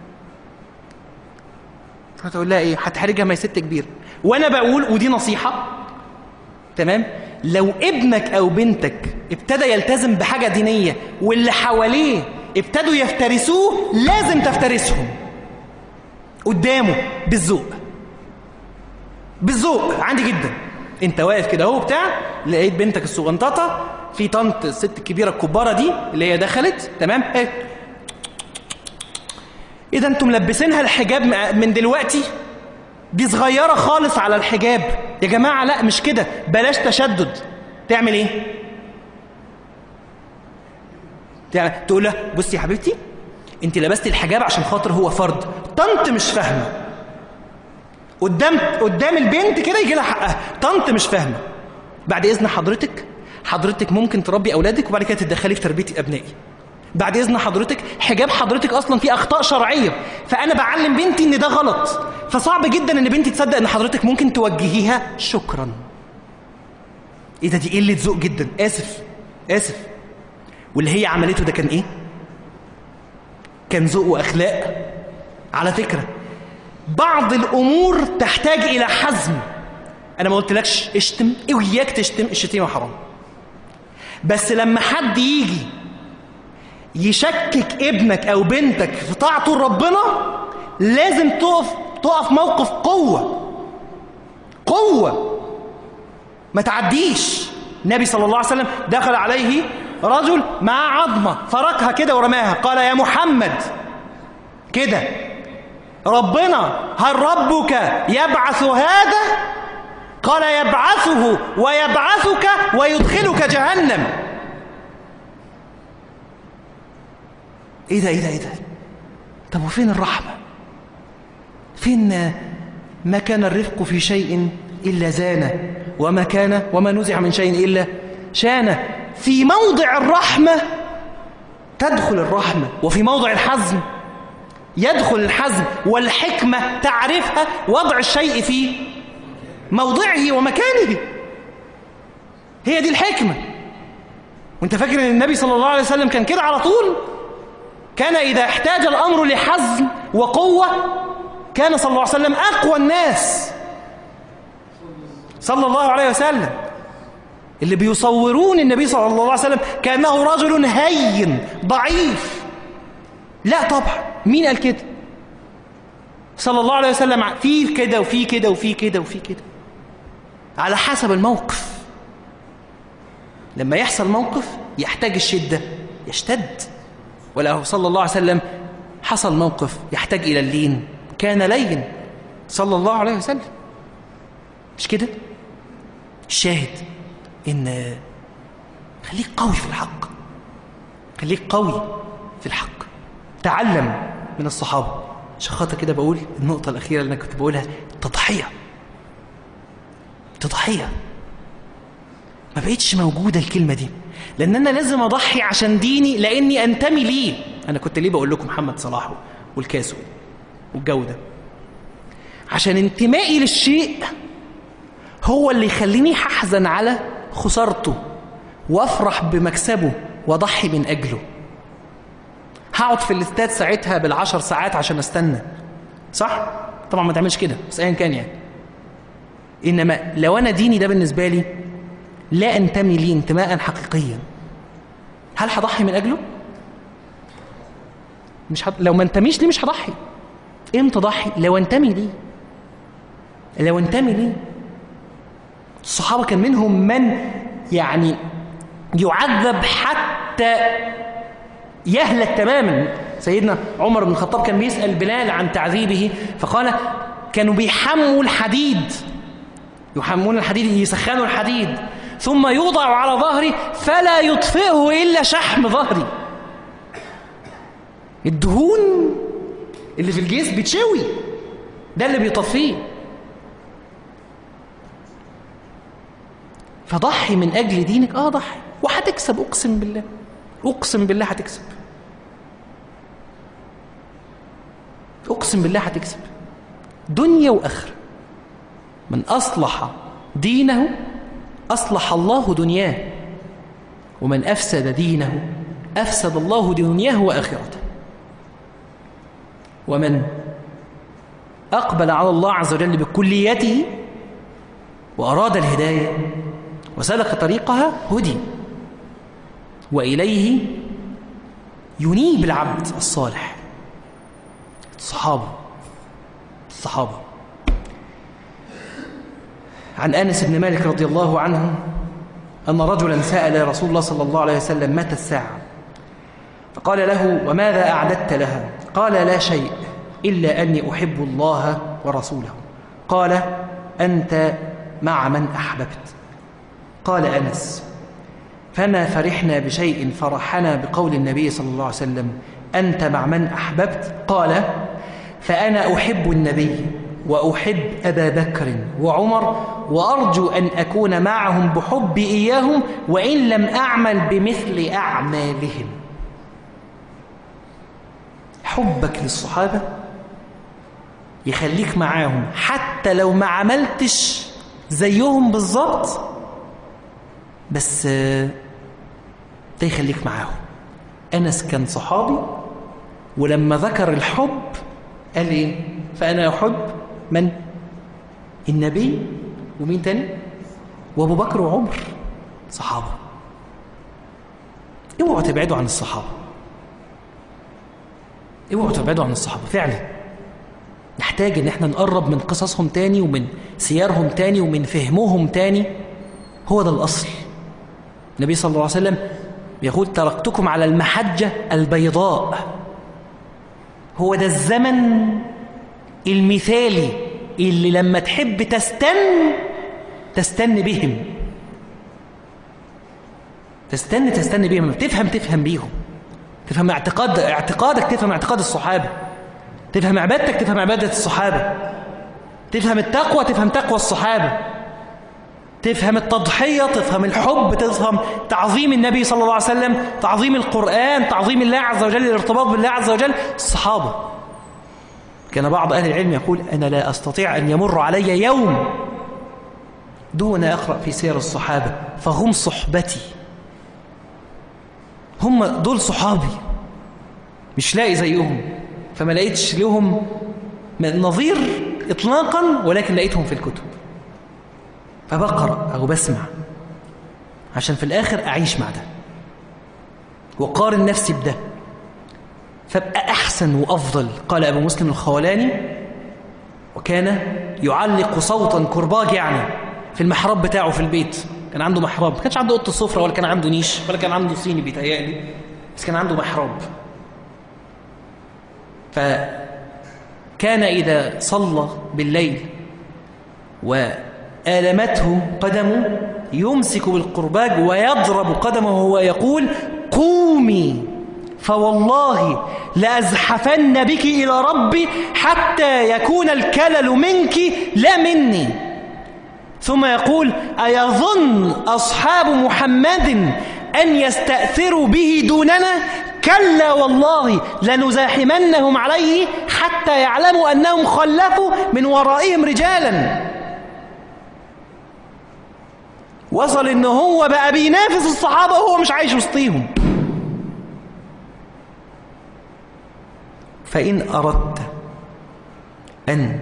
فتقول لها ايه هتحرجها ما هي ست كبيره وانا بقول ودي نصيحه تمام لو ابنك او بنتك ابتدى يلتزم بحاجه دينيه واللي حواليه ابتدوا يفترسوه لازم تفترسهم قدامه بالذوق بالذوق عندي جدا انت واقف كده اهو بتاع لقيت بنتك الصغنططه في طنط الست الكبيره الكباره دي اللي هي دخلت تمام ايه ايه ده انتوا ملبسينها الحجاب من دلوقتي دي صغيرة خالص على الحجاب يا جماعة لا مش كده بلاش تشدد تعمل ايه تع- تقول لها بصي يا حبيبتي انت لبستي الحجاب عشان خاطر هو فرض طنط مش فاهمة قدام قدام البنت كده يجي لها حقها طنط مش فاهمة بعد اذن حضرتك حضرتك ممكن تربي اولادك وبعد كده تتدخلي في تربية ابنائي بعد اذن حضرتك حجاب حضرتك اصلا فيه اخطاء شرعيه فانا بعلم بنتي ان ده غلط فصعب جدا ان بنتي تصدق ان حضرتك ممكن توجهيها شكرا ايه ده دي قله ذوق جدا اسف اسف واللي هي عملته ده كان ايه كان ذوق واخلاق على فكره بعض الامور تحتاج الى حزم انا ما قلتلكش اشتم واياك تشتم الشتيمه حرام بس لما حد يجي يشكك ابنك او بنتك في طاعته لربنا لازم تقف تقف موقف قوه قوه ما تعديش النبي صلى الله عليه وسلم دخل عليه رجل مع عظمه فركها كده ورماها قال يا محمد كده ربنا هل ربك يبعث هذا قال يبعثه ويبعثك ويدخلك جهنم ايه ده ايه ده ايه ده طب وفين الرحمه فين ما كان الرفق في شيء الا زانه وما كان وما نزع من شيء الا شانه في موضع الرحمه تدخل الرحمه وفي موضع الحزم يدخل الحزم والحكمه تعرفها وضع الشيء في موضعه ومكانه هي دي الحكمه وانت فاكر ان النبي صلى الله عليه وسلم كان كده على طول كان إذا احتاج الأمر لحزم وقوة كان صلى الله عليه وسلم أقوى الناس صلى الله عليه وسلم اللي بيصورون النبي صلى الله عليه وسلم كأنه رجل هين ضعيف لا طبعا مين قال كده صلى الله عليه وسلم في كده وفي كده وفي كده وفي كده على حسب الموقف لما يحصل موقف يحتاج الشدة يشتد وله صلى الله عليه وسلم حصل موقف يحتاج إلى اللين كان لين صلى الله عليه وسلم مش كده الشاهد إن خليك قوي في الحق خليك قوي في الحق تعلم من الصحابة عشان خاطر كده بقول النقطة الأخيرة اللي أنا كنت بقولها تضحية تضحية ما بقتش موجودة الكلمة دي لأن أنا لازم أضحي عشان ديني لأني أنتمي ليه أنا كنت ليه بقول لكم محمد صلاح والكاسو والجو ده عشان انتمائي للشيء هو اللي يخليني أحزن على خسارته وأفرح بمكسبه وأضحي من أجله هقعد في الاستاد ساعتها بالعشر ساعات عشان استنى صح؟ طبعا ما تعملش كده بس ايا كان يعني انما لو انا ديني ده بالنسبه لي لا انتمي ليه انتماء حقيقيا هل هضحي من اجله مش حد... لو ما انتميش ليه مش هضحي امتى ضحي لو انتمي ليه لو انتمي ليه الصحابه كان منهم من يعني يعذب حتى يهلك تماما سيدنا عمر بن الخطاب كان بيسأل بلال عن تعذيبه فقال كانوا بيحموا الحديد يحمون الحديد يسخنوا الحديد ثم يوضع على ظهري فلا يطفئه إلا شحم ظهري الدهون اللي في الجسم بتشوي ده اللي بيطفيه فضحي من أجل دينك آه ضحي وهتكسب أقسم بالله أقسم بالله هتكسب أقسم بالله هتكسب دنيا وآخرة من أصلح دينه أصلح الله دنياه ومن أفسد دينه أفسد الله دنياه وآخرته ومن أقبل على الله عز وجل بكليته وأراد الهداية وسلك طريقها هدي وإليه ينيب العبد الصالح الصحابة الصحابة عن أنس بن مالك رضي الله عنه أن رجلا سأل رسول الله صلى الله عليه وسلم متى الساعة فقال له وماذا أعددت لها قال لا شيء إلا أني أحب الله ورسوله قال أنت مع من أحببت قال أنس فما فرحنا بشيء فرحنا بقول النبي صلى الله عليه وسلم أنت مع من أحببت قال فأنا أحب النبي وأحب أبا بكر وعمر وأرجو أن أكون معهم بحبي إياهم وإن لم أعمل بمثل أعمالهم حبك للصحابة يخليك معاهم حتى لو ما عملتش زيهم بالظبط بس آه، ده يخليك معاهم أنس كان صحابي ولما ذكر الحب قال إيه فأنا أحب من النبي ومين تاني وأبو بكر وعمر صحابة اوعوا تبعدوا عن الصحابة اوعوا تبعدوا عن الصحابة فعلا نحتاج ان احنا نقرب من قصصهم تاني ومن سيرهم تاني ومن فهمهم تاني هو ده الأصل النبي صلى الله عليه وسلم يقول تركتكم على المحجة البيضاء هو ده الزمن المثالي اللي لما تحب تستن تستن بهم تستن تستن بهم تفهم تفهم بيهم تفهم اعتقاد اعتقادك تفهم اعتقاد الصحابة تفهم عبادتك تفهم عبادة الصحابة تفهم التقوى تفهم تقوى الصحابة تفهم التضحية تفهم الحب تفهم تعظيم النبي صلى الله عليه وسلم تعظيم القرآن تعظيم الله عز وجل الارتباط بالله عز وجل الصحابة كان بعض أهل العلم يقول أنا لا أستطيع أن يمر علي يوم دون أقرأ في سير الصحابة فهم صحبتي هم دول صحابي مش لاقي زيهم فما لقيتش لهم نظير إطلاقا ولكن لقيتهم في الكتب فبقرأ أو بسمع عشان في الآخر أعيش مع ده وقارن نفسي بده فابقى أحسن وأفضل قال أبو مسلم الخولاني وكان يعلق صوتا كرباج يعني في المحراب بتاعه في البيت كان عنده محراب ما كانش عنده اوضه السفره ولا كان عنده نيش ولا كان عنده صيني بيتهيألي بس كان عنده محراب فكان إذا صلى بالليل وآلمته قدمه يمسك بالقرباج ويضرب قدمه وهو يقول قومي فوالله لأزحفن بك إلى ربي حتى يكون الكلل منك لا مني ثم يقول أيظن أصحاب محمد أن يستأثروا به دوننا كلا والله لنزاحمنهم عليه حتى يعلموا أنهم خلفوا من ورائهم رجالا وصل إن هو بقى بينافس الصحابة وهو مش عايش وسطيهم فإن أردت أن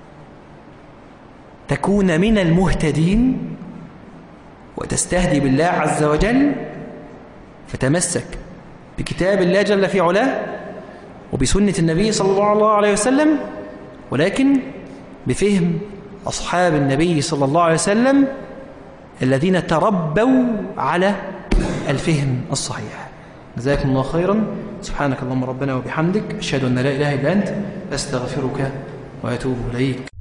تكون من المهتدين وتستهدي بالله عز وجل فتمسك بكتاب الله جل في علاه وبسنة النبي صلى الله عليه وسلم ولكن بفهم أصحاب النبي صلى الله عليه وسلم الذين تربوا على الفهم الصحيح جزاكم الله خيرا سبحانك اللهم ربنا وبحمدك أشهد أن لا إله إلا أنت أستغفرك وأتوب إليك